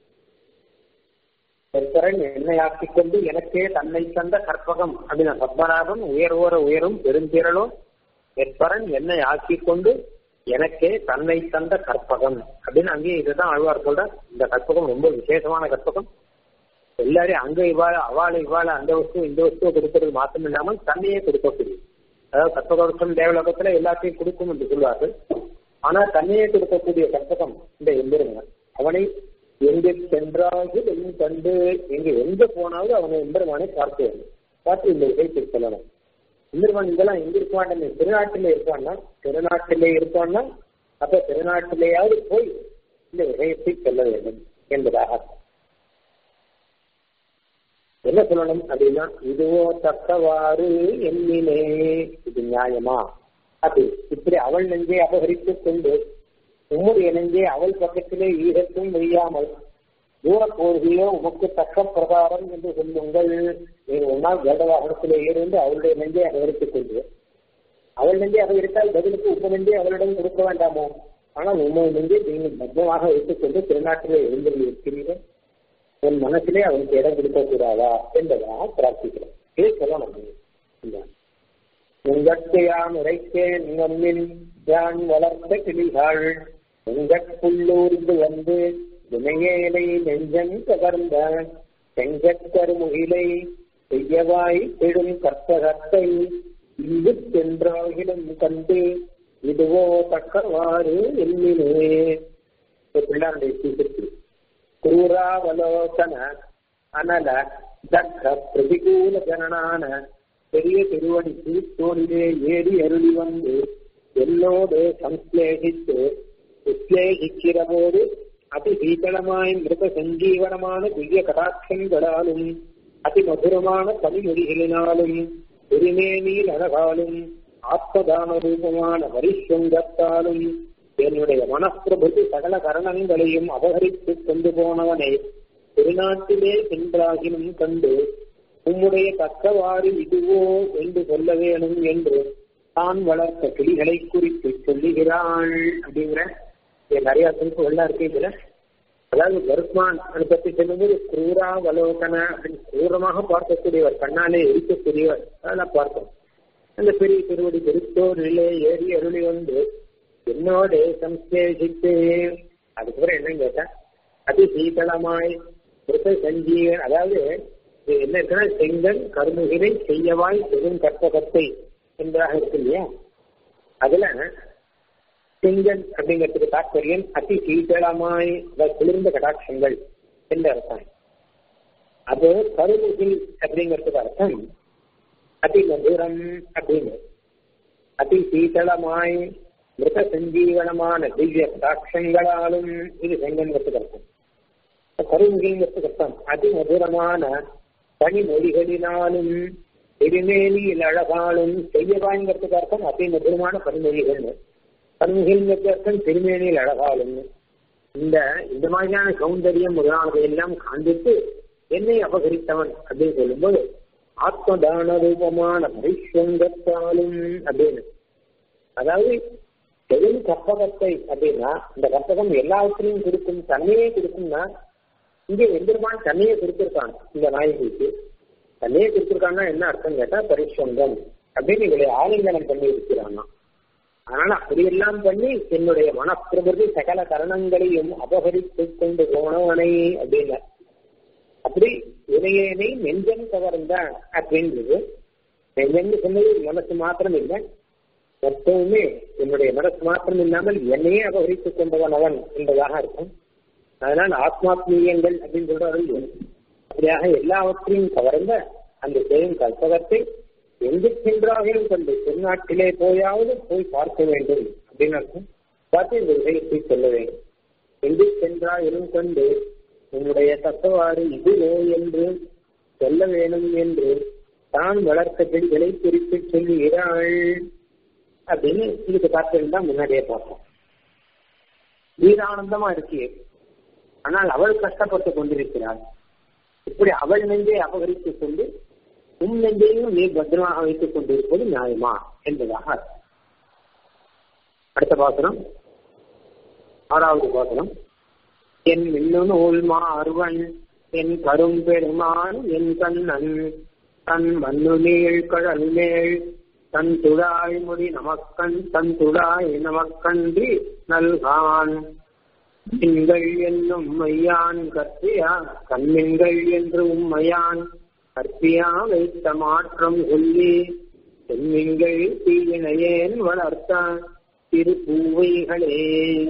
பெருத்தரன் என்னை ஆக்கிக் கொண்டு எனக்கே தன்னை தந்த கற்பகம் அப்படின்னு பத்மநாபன் உயர்வோர உயரும் பெருந்திரளோ எப்பரன் என்னை ஆக்கிக் கொண்டு எனக்கே தன்னை தந்த கற்பகம் அப்படின்னு அங்கேயும் இதுதான் ஆழ்வார் சொல்ற இந்த கற்பகம் ரொம்ப விசேஷமான கற்பகம் எல்லாரையும் அங்க இவாள அவாள இவாள அந்த வஸ்து இந்த வஸ்துவை கொடுக்கறது மாத்திரம் இல்லாமல் தன்னையே கொடுக்கக்கூடிய அதாவது கற்பகம் தேவலோகத்துல எல்லாத்தையும் கொடுக்கும் என்று சொல்வார்கள் ஆனா தன்னையே கொடுக்கக்கூடிய கற்பகம் இந்த எம்பெருமான் அவனை எங்க சென்றாவது என் கண்டு எங்க எங்க போனாவது அவனை எம்பெருமானை பார்க்க வேண்டும் பார்த்து இந்த விஷயத்தை சொல்லணும் இந்திரவன் இதெல்லாம் எங்க இருப்பான் திருநாட்டில இருப்பான்னா திருநாட்டிலே இருப்பான்னா அப்ப திருநாட்டிலேயாவது போய் இந்த விஷயத்தை சொல்ல வேண்டும் என்பதாக என்ன சொல்லணும் அப்படின்னா இதுவோ தக்கவாறு எண்ணினே இது நியாயமா அது இப்படி அவள் நெஞ்சை அபகரித்துக் கொண்டு உம்முடைய நெஞ்சை அவள் பக்கத்திலே ஈகத்தும் வையாமல் தூர போர்வையோ உமக்கு தக்க பிரகாரம் என்று சொல்லுங்கள் நீங்கள் ஒன்றால் கருடவாகனத்திலே இருந்து அவளுடைய நெஞ்சை அபகரித்துக் கொண்டு அவள் நெஞ்சை அபகரித்தால் பதிலுக்கு உங்க நெஞ்சை அவளிடம் கொடுக்க வேண்டாமோ ஆனால் உண்மை நெஞ்சை நீங்கள் பத்மமாக வைத்துக் கொண்டு திருநாட்டிலே எழுந்திருந்து இருக்கிறீர்கள் உன் மனசிலே அவனுக்கு இடம் கொடுக்க கூடாதா என்பதாக பிரார்த்திக்கிறோம் இதை சொல்லணும் உங்கட்டையான் உரைக்கேன் நம்மில் யான் வளர்த்த கிளிகள் செங்கற்புள்ளூர்ந்து வந்து வினையேனை நெஞ்சம் கவர்ந்த செங்கற்கருமுகிலை செய்யவாய் பெடும் கற்பகத்தை இங்கு சென்றாகிலும் கண்டு இதுவோ தக்கவாறு எண்ணினே பிள்ளாருடைய சீக்கிரத்து குரூராவலோகன அனல தக்க பிரதிகூல ஜனனான பெரிய திருவடிக்கு தோளிலே ஏறி அருளி வந்து என்னோடு சம்ஸ்லேஷித்து விஸ்லேஷிக்கிற போது அதி சீதளமாய் மிருத சஞ்சீவனமான திவ்ய கடாட்சங்களாலும் அதி மதுரமான கவிமொழிகளினாலும் திருமேனியில் அழகாலும் ஆத்மதான ரூபமான வரிசுங்கத்தாலும் என்னுடைய மனப்பிரபுதி சகல கரணங்களையும் அபகரித்து கொண்டு போனவனை திருநாட்டிலே சென்றாகினும் கண்டு உம்முடைய தக்கவாறு இதுவோ என்று சொல்ல வேணும் என்று தான் வளர்த்த கிளிகளை குறித்து சொல்லுகிறாள் அப்படிங்கிற நிறைய குறிப்புகள்லாம் இருக்கு இதுல அதாவது கருத்மான் அதை பற்றி சொல்லும்போது குரூரா வலோகன அப்படின்னு கிரூரமாக பார்க்கக்கூடியவர் கண்ணாலே இருக்கக்கூடியவர் அதெல்லாம் பார்த்தோம் அந்த பெரிய திருவடி திருத்தோரிலே ஏறி அருளி வந்து என்னோட சம்சேஷித்து அதுக்கப்புறம் என்னன்னு கேட்டேன் அதி சீதளமாய் மிருத சஞ்சீவன் அதாவது என்ன இருக்குன்னா செங்கல் கருமுகிலை செய்யவாய் பெரும் கற்பகத்தை என்பதாக இருக்கு இல்லையா அதுல செங்கல் அப்படிங்கிறதுக்கு தாற்பயம் அதி சீதளமாய் குளிர்ந்த கடாட்சங்கள் என்ற அர்த்தம் அது கருமுகில் அப்படிங்கிறதுக்கு அர்த்தம் அதி மதுரம் அப்படின்னு அதி சீதளமாய் மிருத சஞ்சீவனமான திவ்ய கடாட்சங்களாலும் இது செங்கன்கிறதுக்கு அர்த்தம் கருமுகில்ங்கிறதுக்கு அர்த்தம் அதி மதுரமான பனிமொழிகளினாலும் திருமேனியில் அழகாலும் செய்யவாய்ங்கிறதுக்கு அர்த்தம் அதி மதுரமான பனிமொழிகள் பனிமொழிங்கிறது அர்த்தம் திருமேனியில் அழகாலும் இந்த இந்த மாதிரியான சௌந்தரியம் முதலானதை எல்லாம் காண்பித்து என்னை அபகரித்தவன் அப்படின்னு சொல்லும்போது ஆத்மதான ரூபமான பரிசுங்கத்தாலும் அப்படின்னு அதாவது பெரும் கற்பகத்தை அப்படின்னா இந்த கற்பகம் எல்லாவற்றையும் கொடுக்கும் தன்னையே கொடுக்கும்னா இங்கே எம்பெருமான் தன்னையே கொடுத்திருக்கான் இந்த நாயகிக்கு தன்னையே கொடுத்திருக்கான்னா என்ன அர்த்தம் கேட்டா பரிசுங்கம் அப்படின்னு இவளை ஆலிங்கனம் பண்ணி இருக்கிறானா அதனால அப்படியெல்லாம் பண்ணி என்னுடைய மனப்பிரபதி சகல கரணங்களையும் அபகரித்து கொண்டு போனவனை அப்படின்னு அப்படி இணையனை நெஞ்சம் கவர்ந்த அப்படின்றது நெஞ்சம்னு சொன்னது மனசு மாத்திரம் இல்லை மொத்தமுமே என்னுடைய மனசு மாத்திரம் இல்லாமல் என்னையே அபகரித்துக் கொண்டவன் அவன் என்பதாக இருக்கும் அதனால் ஆத்மாத்மீயங்கள் அப்படின்னு சொல்றாரு அப்படியாக எல்லாவற்றையும் கவர்ந்த அந்த தேயும் கல்பகத்தை எங்கு சென்றாகிலும் கொண்டு திருநாட்டிலே போயாவது போய் பார்க்க வேண்டும் அப்படின்னு அர்த்தம் பார்த்து இந்த விஷயத்தை சொல்ல வேண்டும் எங்கு சென்றாயிலும் கொண்டு உன்னுடைய தத்துவாறு இதுவோ என்று சொல்ல வேணும் என்று தான் வளர்த்த செடிகளை குறித்து சொல்லுகிறாள் அப்படின்னு இதுக்கு பார்த்தது தான் முன்னாடியே பார்த்தோம் வீரானந்தமா இருக்கு ஆனால் அவள் கஷ்டப்பட்டு கொண்டிருக்கிறாள் இப்படி அவள் நெஞ்சை அபகரித்துக் கொண்டு உன் நெஞ்சையும் நீ பத்திரமாக வைத்துக் கொண்டிருப்பது நியாயமா என்பதாக அடுத்த பாசனம் ஆறாவது பாசனம் என் மின்னூல் மாறுவன் என் கரும் பெருமான் என் கண்ணன் தன் மண்ணு நீள் கடல் மேல் தன் துழாய் முடி நமக்கண் தன் துழாய் நமக்கன்றி நல்கான் மின்கள் என்னும் மையான் கற்பியா கண்மின்கள் என்று உம்மையான் கற்பியா வைத்த மாற்றம் சொல்லி செம்மின்கள் தீயினையேன் வளர்த்த திரு பூவைகளே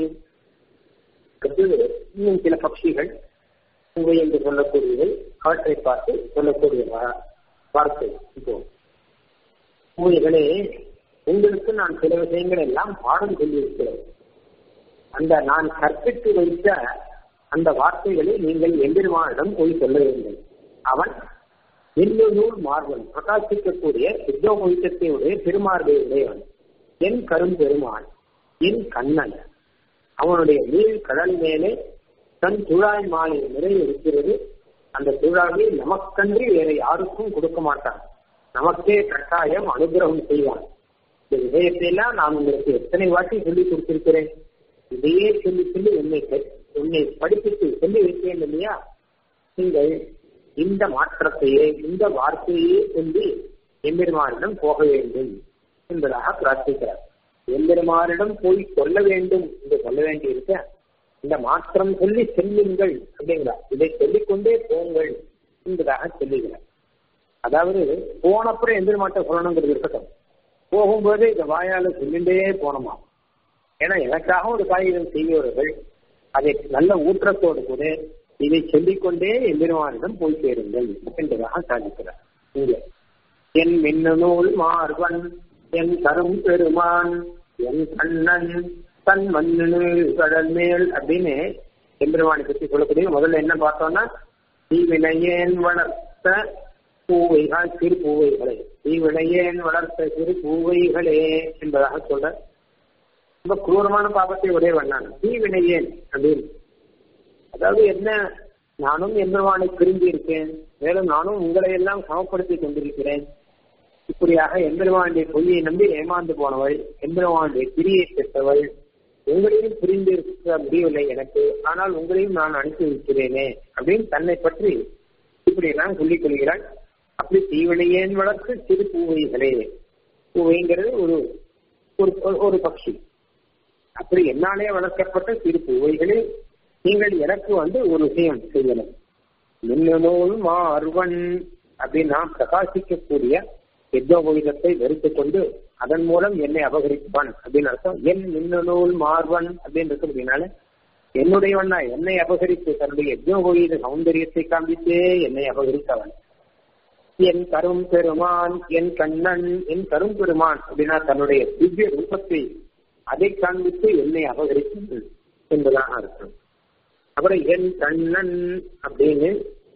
இன்னும் சில பட்சிகள் பூவை என்று சொல்லக்கூடியவை அவற்றை பார்த்து சொல்லக்கூடிய வார்த்தை இப்போ பூவைகளே உங்களுக்கு நான் சில விஷயங்கள் எல்லாம் பாடம் சொல்லியிருக்கிறேன் அந்த நான் கற்பித்து வைத்த அந்த வார்த்தைகளை நீங்கள் எம்பெருமானிடம் போய் சொல்ல வேண்டும் அவன் நூல் மார்பன் பிரகாசிக்கக்கூடிய சித்தோபவித்தத்தையுடைய பெருமார்பையுடையவன் என் கரும்பெருமான் என் கண்ணன் அவனுடைய நீள் கடல் மேலே தன் துழாய் மாலை நிறைய இருக்கிறது அந்த துழாவை நமக்கன்றி வேற யாருக்கும் கொடுக்க மாட்டான் நமக்கே கட்டாயம் அனுகிரகம் செய்வான் இந்த விஷயத்தை எல்லாம் நான் உங்களுக்கு எத்தனை வாட்டி சொல்லி கொடுத்திருக்கிறேன் இதையே சொல்லி சொல்லி உன்னை உன்னை படிப்பித்து சொல்லி வைத்தேன் இல்லையா நீங்கள் இந்த மாற்றத்தையே இந்த வார்த்தையே சொல்லி எம்பெருமானிடம் போக வேண்டும் என்பதாக பிரார்த்திக்கிறார் எம்பெருமானிடம் போய் சொல்ல வேண்டும் என்று சொல்ல வேண்டி இருக்க இந்த மாற்றம் சொல்லி செல்லுங்கள் அப்படிங்கிறார் இதை சொல்லிக்கொண்டே போங்கள் என்பதாக சொல்லுகிறார் அதாவது போனப்புறம் எம்பெருமாட்ட சொல்லணுங்கிறது இருக்கட்டும் போகும்போது இந்த வாயால சொல்லிண்டே போனோமா ஏன்னா எனக்காக ஒரு காகிதம் செய்பவர்கள் அதை நல்ல ஊற்றத்தோடு கூட இதை சொல்லிக்கொண்டே எம்பெருமானிடம் போய் சேருங்கள் என்பதாக சாதிக்கிறார் இங்க என் மின்னநூல் மார்பன் என் கரும் பெருமான் என் கண்ணன் தன் மண்ணு கடல் மேல் அப்படின்னு எம்பெருமானை பற்றி சொல்லக்கூடிய முதல்ல என்ன பார்த்தோம்னா தீவினையேன் வளர்த்த பூவைகள் சிறு பூவைகளை தீவினையேன் வளர்த்த சிறு பூவைகளே என்பதாக சொல்ற ரொம்ப குரூரமான பாபத்தை உடையவன் நான் தீவினையேன் அப்படின்னு அதாவது என்ன நானும் எம்பெருமானை திரும்பி இருக்கேன் மேலும் நானும் உங்களை எல்லாம் சமப்படுத்தி கொண்டிருக்கிறேன் இப்படியாக எம்பெருமானுடைய பொய்யை நம்பி ஏமாந்து போனவள் எம்பெருமானுடைய பிரியை பெற்றவள் உங்களையும் புரிந்து இருக்க முடியவில்லை எனக்கு ஆனால் உங்களையும் நான் அனுப்பி வைக்கிறேனே அப்படின்னு தன்னை பற்றி இப்படி எல்லாம் சொல்லிக் கொள்கிறாள் அப்படி தீவினையேன் வளர்த்து சிறு பூவைகளே பூவைங்கிறது ஒரு ஒரு பட்சி அப்படி என்னாலே வளர்க்கப்பட்ட சிறு பூவைகளே நீங்கள் எனக்கு வந்து ஒரு விஷயம் செய்யணும் மின்னநூல் மார்வன் அப்படின்னா பிரகாசிக்கக்கூடிய யுத்தோபவிதத்தை வெறுத்துக் கொண்டு அதன் மூலம் என்னை அபகரிப்பான் அப்படின்னு அர்த்தம் என் மின்னநூல் மார்வன் அப்படின்னு இருக்கு அப்படின்னால என்னுடையவனா என்னை அபகரித்து தன்னுடைய யஜ்னோபவீத சௌந்தரியத்தை காண்பித்தே என்னை அபகரித்தவன் என் கரும் பெருமான் என் கண்ணன் என் கரும் பெருமான் அப்படின்னா தன்னுடைய திவ்ய ரூபத்தை அதை காண்பித்து என்னை அபகரித்து என்பதாக அர்த்தம் அப்புறம் என் கண்ணன் அப்படின்னு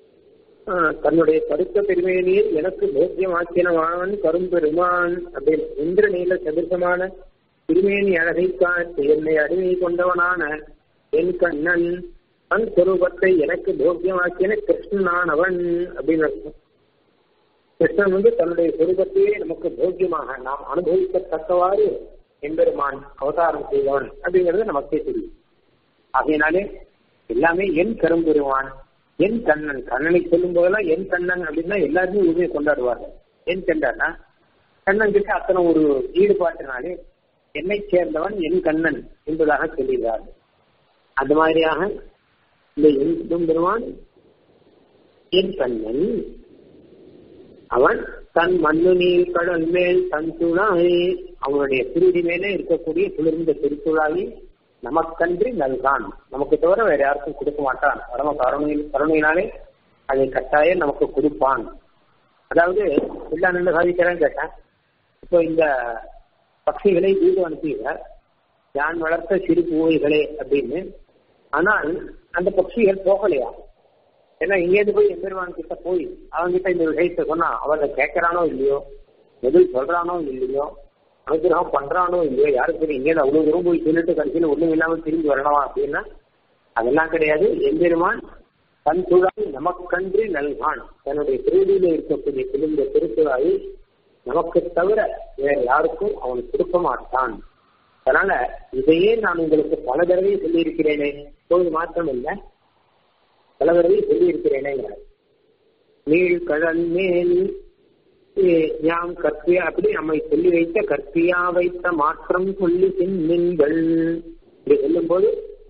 தன்னுடைய படுத்த பெருமையிலேயே எனக்கு போக்கியமாக்கினவான் கரும்பெருமான் அப்படின்னு இந்திரநீல சதுர்சமான திருமேனி அழகை காத்து என்னை அடிமை கொண்டவனான என் கண்ணன் தன் சொரூபத்தை எனக்கு போக்கியமாக்கின கிருஷ்ணனானவன் அப்படின்னு அர்த்தம் கிருஷ்ணன் வந்து தன்னுடைய சொரூபத்தையே நமக்கு போக்கியமாக நாம் அனுபவிக்கத்தக்கவாறு எம்பெருமான் அவதாரம் செய்தவன் அப்படிங்கிறது நமக்கே தெரியும் ஆகையினாலே எல்லாமே என் கரும்பெருமான் என் கண்ணன் கண்ணனை சொல்லும் போதெல்லாம் என் கண்ணன் அப்படின்னா எல்லாருமே உரிமையை கொண்டாடுவாங்க என் கண்ணன்னா கண்ணன் கிட்ட அத்தனை ஒரு ஈடுபாட்டினாலே என்னை சேர்ந்தவன் என் கண்ணன் என்பதாக சொல்லுகிறார் அந்த மாதிரியாக இந்த என் பெருமான் என் கண்ணன் அவன் தன் மண்ணு நீர் கடல் மேல் தன் துணாய் அவனுடைய திருடி மேலே இருக்கக்கூடிய குளிர்ந்த திருத்துழாயை நமக்கன்றி நல்கான் நமக்கு தவிர வேற யாருக்கும் கொடுக்க மாட்டான் பரம கருணையில் கருணையினாலே அதை கட்டாயம் நமக்கு கொடுப்பான் அதாவது எல்லா நின்று சாதிக்கிறேன்னு கேட்டேன் இப்போ இந்த பட்சிகளை வீடு அனுப்பிய யான் வளர்த்த சிறு பூவைகளே அப்படின்னு ஆனால் அந்த பட்சிகள் போகலையா ஏன்னா இங்கேருந்து போய் எம்பெருமான் கிட்ட போய் அவன்கிட்ட இந்த விஷயத்தை சொன்னா அவன் கேட்கறானோ இல்லையோ எதில் சொல்றானோ இல்லையோ அனுகிரகம் பண்றானோ இல்லையோ யாருக்கு தெரியும் இங்கே அவ்வளவு தூரம் போய் சொல்லிட்டு கடைசியில் ஒண்ணும் இல்லாம திரும்பி வரணுமா அப்படின்னா அதெல்லாம் கிடையாது எம்பெருமான் தன் துழாய் நமக்கன்றி நல்கான் தன்னுடைய திருவிழியில இருக்கக்கூடிய திரும்ப திருத்துழாயை நமக்கு தவிர வேற யாருக்கும் அவன் கொடுக்க மாட்டான் அதனால இதையே நான் உங்களுக்கு பல தடவை சொல்லியிருக்கிறேனே இப்போது மாற்றம் இல்லை பல தடவை சொல்லியிருக்கிறேனேங்கிறார் நீள் கடல் மேல் யாம் கற்பியா அப்படி நம்மை சொல்லி வைத்த கற்பியா வைத்த மாற்றம் சொல்லி சின்னிங்கள் இப்படி சொல்லும் போது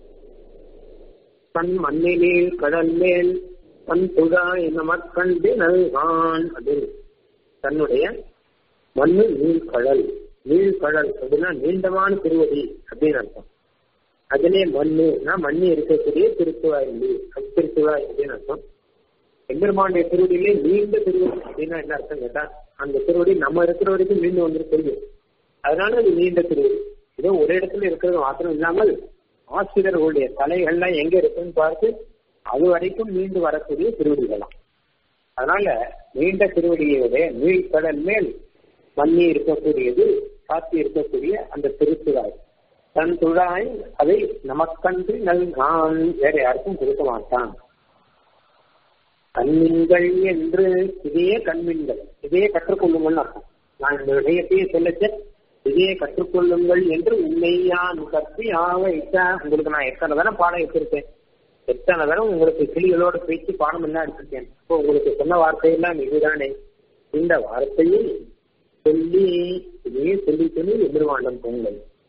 தன் மண்ணிலேல் கடல் மேல் தன் துகா என்ன மக்கண்டு நல்கான் அப்படின்னு தன்னுடைய மண்ணு நீழ்கடல் நீழ்கடல் அப்படின்னா நீண்டமான திருவடி அப்படின்னு அர்த்தம் அதிலே மண்ணுனா மண்ணு இருக்கக்கூடிய திருத்துவாய் திருத்துவாய் அப்படின்னு அர்த்தம் எம்பெருமானுடைய திருவடியிலே நீண்ட திருவடி அப்படின்னா என்ன அர்த்தம் கேட்டா அந்த திருவடி நம்ம இருக்கிற வரைக்கும் நீண்டு வந்து தெரியும் அதனால அது நீண்ட திருவடி ஏதோ ஒரு இடத்துல இருக்கிறது மாத்திரம் இல்லாமல் ஆசிரியர்களுடைய தலைகள்லாம் எங்க இருக்குன்னு பார்த்து அது வரைக்கும் மீண்டு வரக்கூடிய திருவடிகளாம் அதனால நீண்ட திருவடியுடைய நீழ்கடல் மேல் மண்ணி இருக்கக்கூடியது காத்தி இருக்கக்கூடிய அந்த திருத்துவாய் தன் துழாய் அதை நமக்கன்று நல்கான் வேற யாருக்கும் கொடுக்க மாட்டான் கண்மீன்கள் என்று இதையே கண்மீன்கள் இதையே கற்றுக்கொள்ளுங்கள் அர்த்தம் நான் இந்த விஷயத்தையே சொல்லச்ச இதையே கற்றுக்கொள்ளுங்கள் என்று உண்மையான் கற்பி ஆவைத்த உங்களுக்கு நான் எத்தனை தானே பாடம் எடுத்திருக்கேன் எத்தனை தடவை உங்களுக்கு கிளிகளோட பேச்சு பாடம் எல்லாம் எடுத்திருக்கேன் இப்போ உங்களுக்கு சொன்ன வார்த்தையெல்லாம் இதுதானே இந்த வார்த்தையை சொல்லி இதையே சொல்லி சொல்லி எதிர்வாண்டம் போங்கள்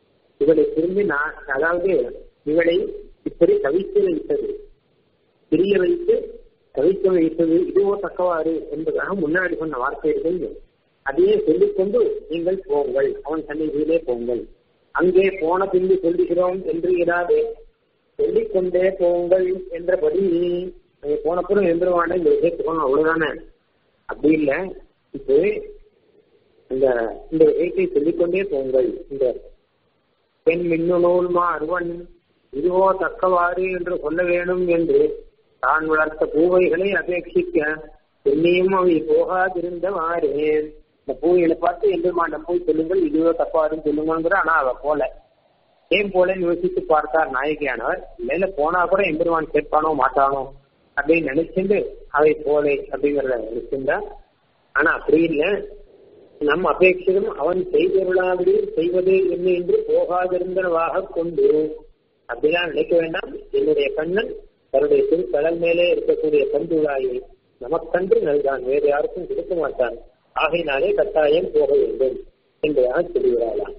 இவளை திரும்பி நான் அதாவது இவளை இப்படி தவித்து வைத்தது பிரிய வைத்து தவிக்க வைத்தது இதுவோ தக்கவாறு என்பதாக முன்னாடி சொன்ன வார்த்தைகள் அதையே சொல்லிக்கொண்டு நீங்கள் போங்கள் அவன் சன்னிதியிலே போங்கள் அங்கே போன பின்பு சொல்லுகிறோம் என்று இராதே சொல்லிக்கொண்டே போங்கள் என்றபடி அங்கே போனப்புறம் எந்திரவான இந்த விஷயத்துக்கு அவ்வளவுதானே அப்படி இல்லை இப்போ இந்த இந்த விஷயத்தை சொல்லிக்கொண்டே போங்கள் இந்த பெண் மின்னுநூல்மா அருவன் இதுவோ தக்கவாறு என்று சொல்ல வேணும் என்று தான் வளர்த்த பூவைகளை அபேட்சிக்க பெண்ணையும் அவை போகாதிருந்தவாறே இந்த பூவைகளை பார்த்து எம்பெருமான போய் சொல்லுங்கள் இதுவோ தப்பாருன்னு சொல்லுங்கிற ஆனா அவ போல ஏன் போல யோசித்து பார்த்தார் நாயகியானவர் இல்ல போனா கூட எம்பெருமான் கேட்பானோ மாட்டானோ அப்படின்னு நினைச்சுட்டு அவை போலே அப்படிங்கறத நினைச்சிருந்தா ஆனா அப்படி இல்லை நம் அபேட்சிதம் அவன் செய்தருளாவது செய்வது என்ன என்று போகாதிருந்தனவாக கொண்டு அப்படிலாம் நினைக்க வேண்டாம் என்னுடைய கண்ணன் தன்னுடைய திருக்கடல் மேலே இருக்கக்கூடிய பந்துழாயை நமக்கன்று நல்கான் வேறு யாருக்கும் கொடுக்க மாட்டான் ஆகையினாலே கட்டாயம் போக வேண்டும் என்பதாக சொல்லுகிறாளாம்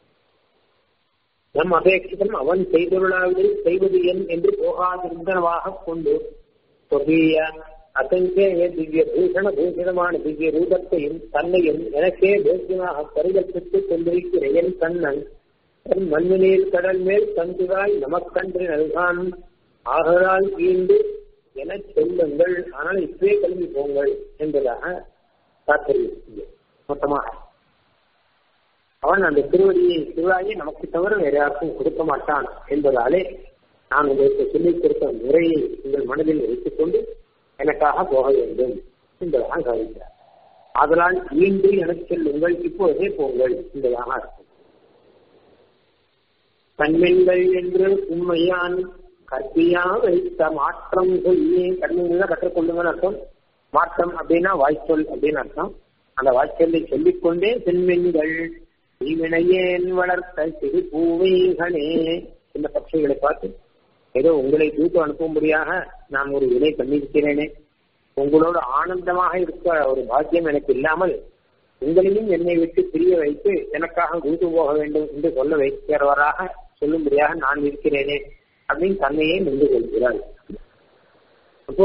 நம் அபேட்சிதம் அவன் செய்தொருளாவது செய்வது என் என்று போகாதிருந்தனவாக கொண்டு சொபிய அசங்கிய திவ்ய பூஷண பூஷணமான திவ்ய ரூபத்தையும் தன்னையும் எனக்கே போக்கியமாக பரிகல்பித்து கொண்டிருக்கிற என் கண்ணன் தன் மண்ணினீர் கடல் மேல் தந்துவாய் நமக்கன்று நல்கான் ஆகலால் ஈண்டு என சொல்லுங்கள் ஆனால் இப்பவே கிளம்பி போங்கள் என்பதாக தாற்பயம் மொத்தமாக அவன் அந்த திருவடியை திருவாயை நமக்கு தவிர வேற யாருக்கும் கொடுக்க மாட்டான் என்பதாலே நான் உங்களுக்கு சொல்லிக் கொடுத்த முறையை உங்கள் மனதில் வைத்துக் கொண்டு எனக்காக போக வேண்டும் என்பதாக கவித்தார் அதனால் மீண்டு எனக்கு செல்லுங்கள் இப்போதே போங்கள் என்பதாக அர்த்தம் கண்மென்கள் என்று உண்மையான் கற்பியா வைத்த மாற்றம் சொல்லி கண்மென்கள் கற்றுக்கொள்ளுங்கன்னு அர்த்தம் மாற்றம் அப்படின்னா வாய்ச்சொல் அப்படின்னு அர்த்தம் அந்த வாய்ச்சொல்லை சொல்லிக்கொண்டே பெண்மென்கள் தீவினையேன் வளர்த்த சிறு பூவைகளே இந்த பட்சிகளை பார்த்து ஏதோ உங்களை தூக்கு அனுப்பும்படியாக நான் ஒரு விலை பண்ணியிருக்கிறேனே உங்களோட ஆனந்தமாக இருக்க ஒரு பாக்கியம் எனக்கு இல்லாமல் உங்களையும் என்னை விட்டு பிரிய வைத்து எனக்காக தூத்து போக வேண்டும் என்று சொல்ல வைக்கிறவராக சொல்லும்படியாக நான் இருக்கிறேனே அப்படின்னு தன்னையே நின்று கொள்கிறாள் அப்போ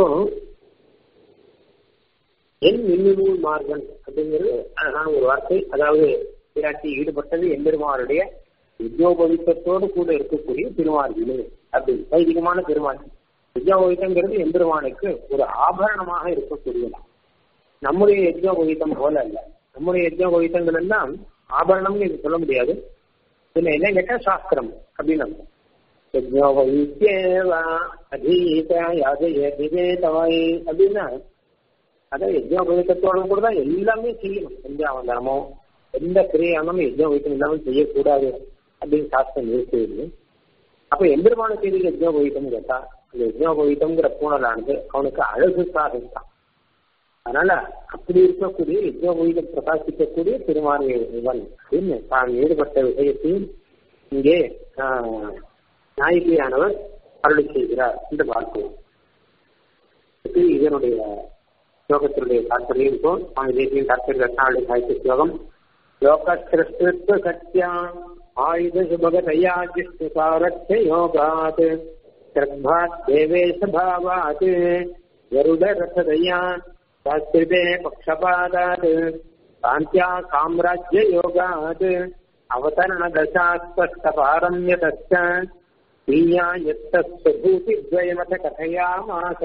என் மின்னுநூல் மார்கன் அப்படிங்கிறது அழகான ஒரு வார்த்தை அதாவது பிராட்டி ஈடுபட்டது எம்பெருமாருடைய வித்யோபவித்தத்தோடு கூட இருக்கக்கூடிய திருமார்பிலே அப்படி வைதிகமான திருமால் யஜ்னோபவித்தங்கிறது எம்பெருமானுக்கு ஒரு ஆபரணமாக இருக்கக்கூடியதான் நம்முடைய யஜ்னோபவித்தம் போல அல்ல நம்முடைய யஜ்னோபவித்தங்கள் எல்லாம் ஆபரணம்னு இது சொல்ல முடியாது இதுல என்ன கேட்டா சாஸ்திரம் அப்படின்னு அர்த்தம் யஜ்னோபவித்யேவா அதீத யாதய திவேதவாய் அப்படின்னா அதான் யஜ்னோபவித்தத்தோட கூட தான் எல்லாமே செய்யணும் சந்தியாவந்தனமோ எந்த கிரியானமும் யஜ்னோபவித்தம் இல்லாமல் செய்யக்கூடாது அப்படின்னு சாஸ்திரம் இருக்குது அப்ப எம்பெருமான செய்தி யஜ்னோபவித்தம் கேட்டா அந்த யஜ்னோபவித்தம்ங்கிற பூனலானது அவனுக்கு அழகுக்காக இருக்கான் அதனால அப்படி இருக்கக்கூடிய யஜ்னோபவிதம் பிரகாசிக்கக்கூடிய திருமாரியவன் அப்படின்னு தான் ஈடுபட்ட விஷயத்தையும் இங்கே நாயகியானவர் அருளி செய்கிறார் என்று பார்க்கிறோம் இதனுடைய ஸ்லோகத்தினுடைய தாற்பயம் இருக்கும் சுவாமி தேசியின் தாற்பயம் ரத்னாவுடைய சாகித்ய ஸ்லோகம் லோகசிருஷ்டித்வ சத்யா ஆயுத சுபகதயா ஜிஷ்டு சாரத்ய யோகாத் ஸ்ரத்தாத் தேவேಶ பாவாத் கருட ரசதயா சாஸ்திரிதே பக்ஷபாதாத் காந்தியா சாம்ராஜ்ய யோகாத் அவதரண தசாஸ்பஷ்ட பாரம்யதச்ச பிரியா யத்தஸ்வபூதி துவயமத கதையாமாச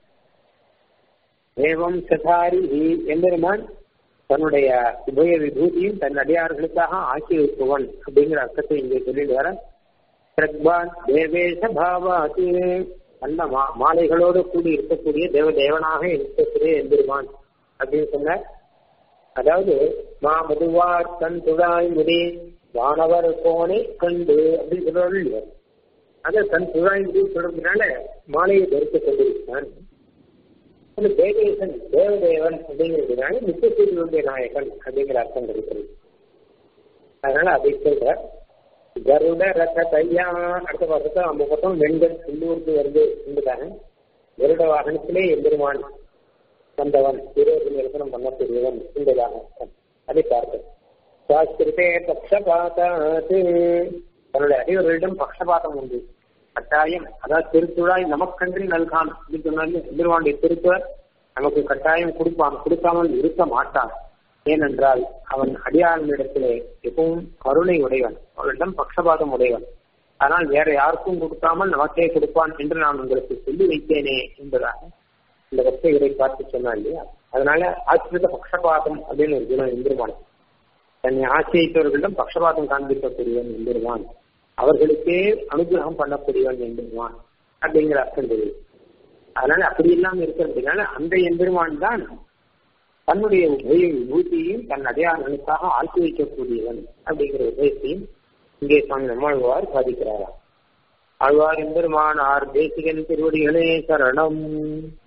ஏவம் சதாரி எம்பெருமான் தன்னுடைய உபய விபூதியும் தன் அடியார்களுக்காக ஆக்கி வைப்பவன் அப்படிங்கிற அர்த்தத்தை இங்கே சொல்லிட்டு வர பிரக்பான் தேவேச பாவாத்து நல்ல மா மாலைகளோடு கூடி இருக்கக்கூடிய தேவ தேவனாக இருக்கக்கூடிய எம்பெருமான் அப்படின்னு சொன்னார் அதாவது மா மதுவார் கண் துழாய் முடி வானவர் கோனை கண்டு அப்படின்னு சொல்றாரு இல்லையா அதை தன் துழாய் முடி சொல்றதுனால மாலையை தரித்து கொண்டிருக்கிறான் தேவேசன் தேவதேவன் அப்படிங்கிறதுனால நித்தியசூரியனுடைய நாயகன் அப்படிங்கிற அர்த்தம் இருக்கிறது அதனால அதை சொல்ற கருட ரத தையா அடுத்த பக்கத்தில் அந்த பக்கம் வெண்கள் உள்ளூருக்கு வருது என்பதாக கருட வாகனத்திலே எம்பெருமான் வந்தவன் இருபது நிறுவனம் பண்ணக்கூடியவன் என்பதாக அர்த்தம் அதை பார்க்க சாஸ்திரத்தே பக்ஷபாத்தாத் தன்னுடைய அடியவர்களிடம் பக்ஷபாதம் உண்டு கட்டாயம் அதாவது திருத்துழாய் நமக்கன்றி நல்கான் அப்படின்னு சொன்னாலே எதிர்வாண்டிய திருத்துவர் நமக்கு கட்டாயம் கொடுப்பான் கொடுக்காமல் இருக்க மாட்டான் ஏனென்றால் அவன் அடியாளனிடத்திலே எப்பவும் கருணை உடையவன் அவரிடம் பக்ஷபாதம் உடையவன் ஆனால் வேற யாருக்கும் கொடுக்காமல் நமக்கே கொடுப்பான் என்று நான் உங்களுக்கு சொல்லி வைத்தேனே என்பதாக இந்த வசைகளை பார்த்து சொன்னார் இல்லையா அதனால ஆசிரித பக்ஷபாதம் அப்படின்னு ஒரு குணம் எந்திருவான் தன்னை ஆசிரியத்தவர்களிடம் பக்ஷபாதம் காண்பிக்கக்கூடியவன் எந்திருவான் அவர்களுக்கே அனுகிரகம் பண்ணக்கூடியவன் எந்திருவான் அப்படிங்கிற அர்த்தம் தெரியும் அதனால அப்படி இல்லாம இருக்கிறதுனால அந்த எம்பெருமான் தான் தன்னுடைய உபய விபூதியையும் தன் அடையாளங்களுக்காக ஆக்கி வைக்கக்கூடியவன் அப்படிங்கிற உபயத்தையும் இங்கே சுவாமி நம்மாழ்வார் சாதிக்கிறாரா ஆழ்வார் எம்பெருமானார் தேசிகன் திருவடிகளே சரணம்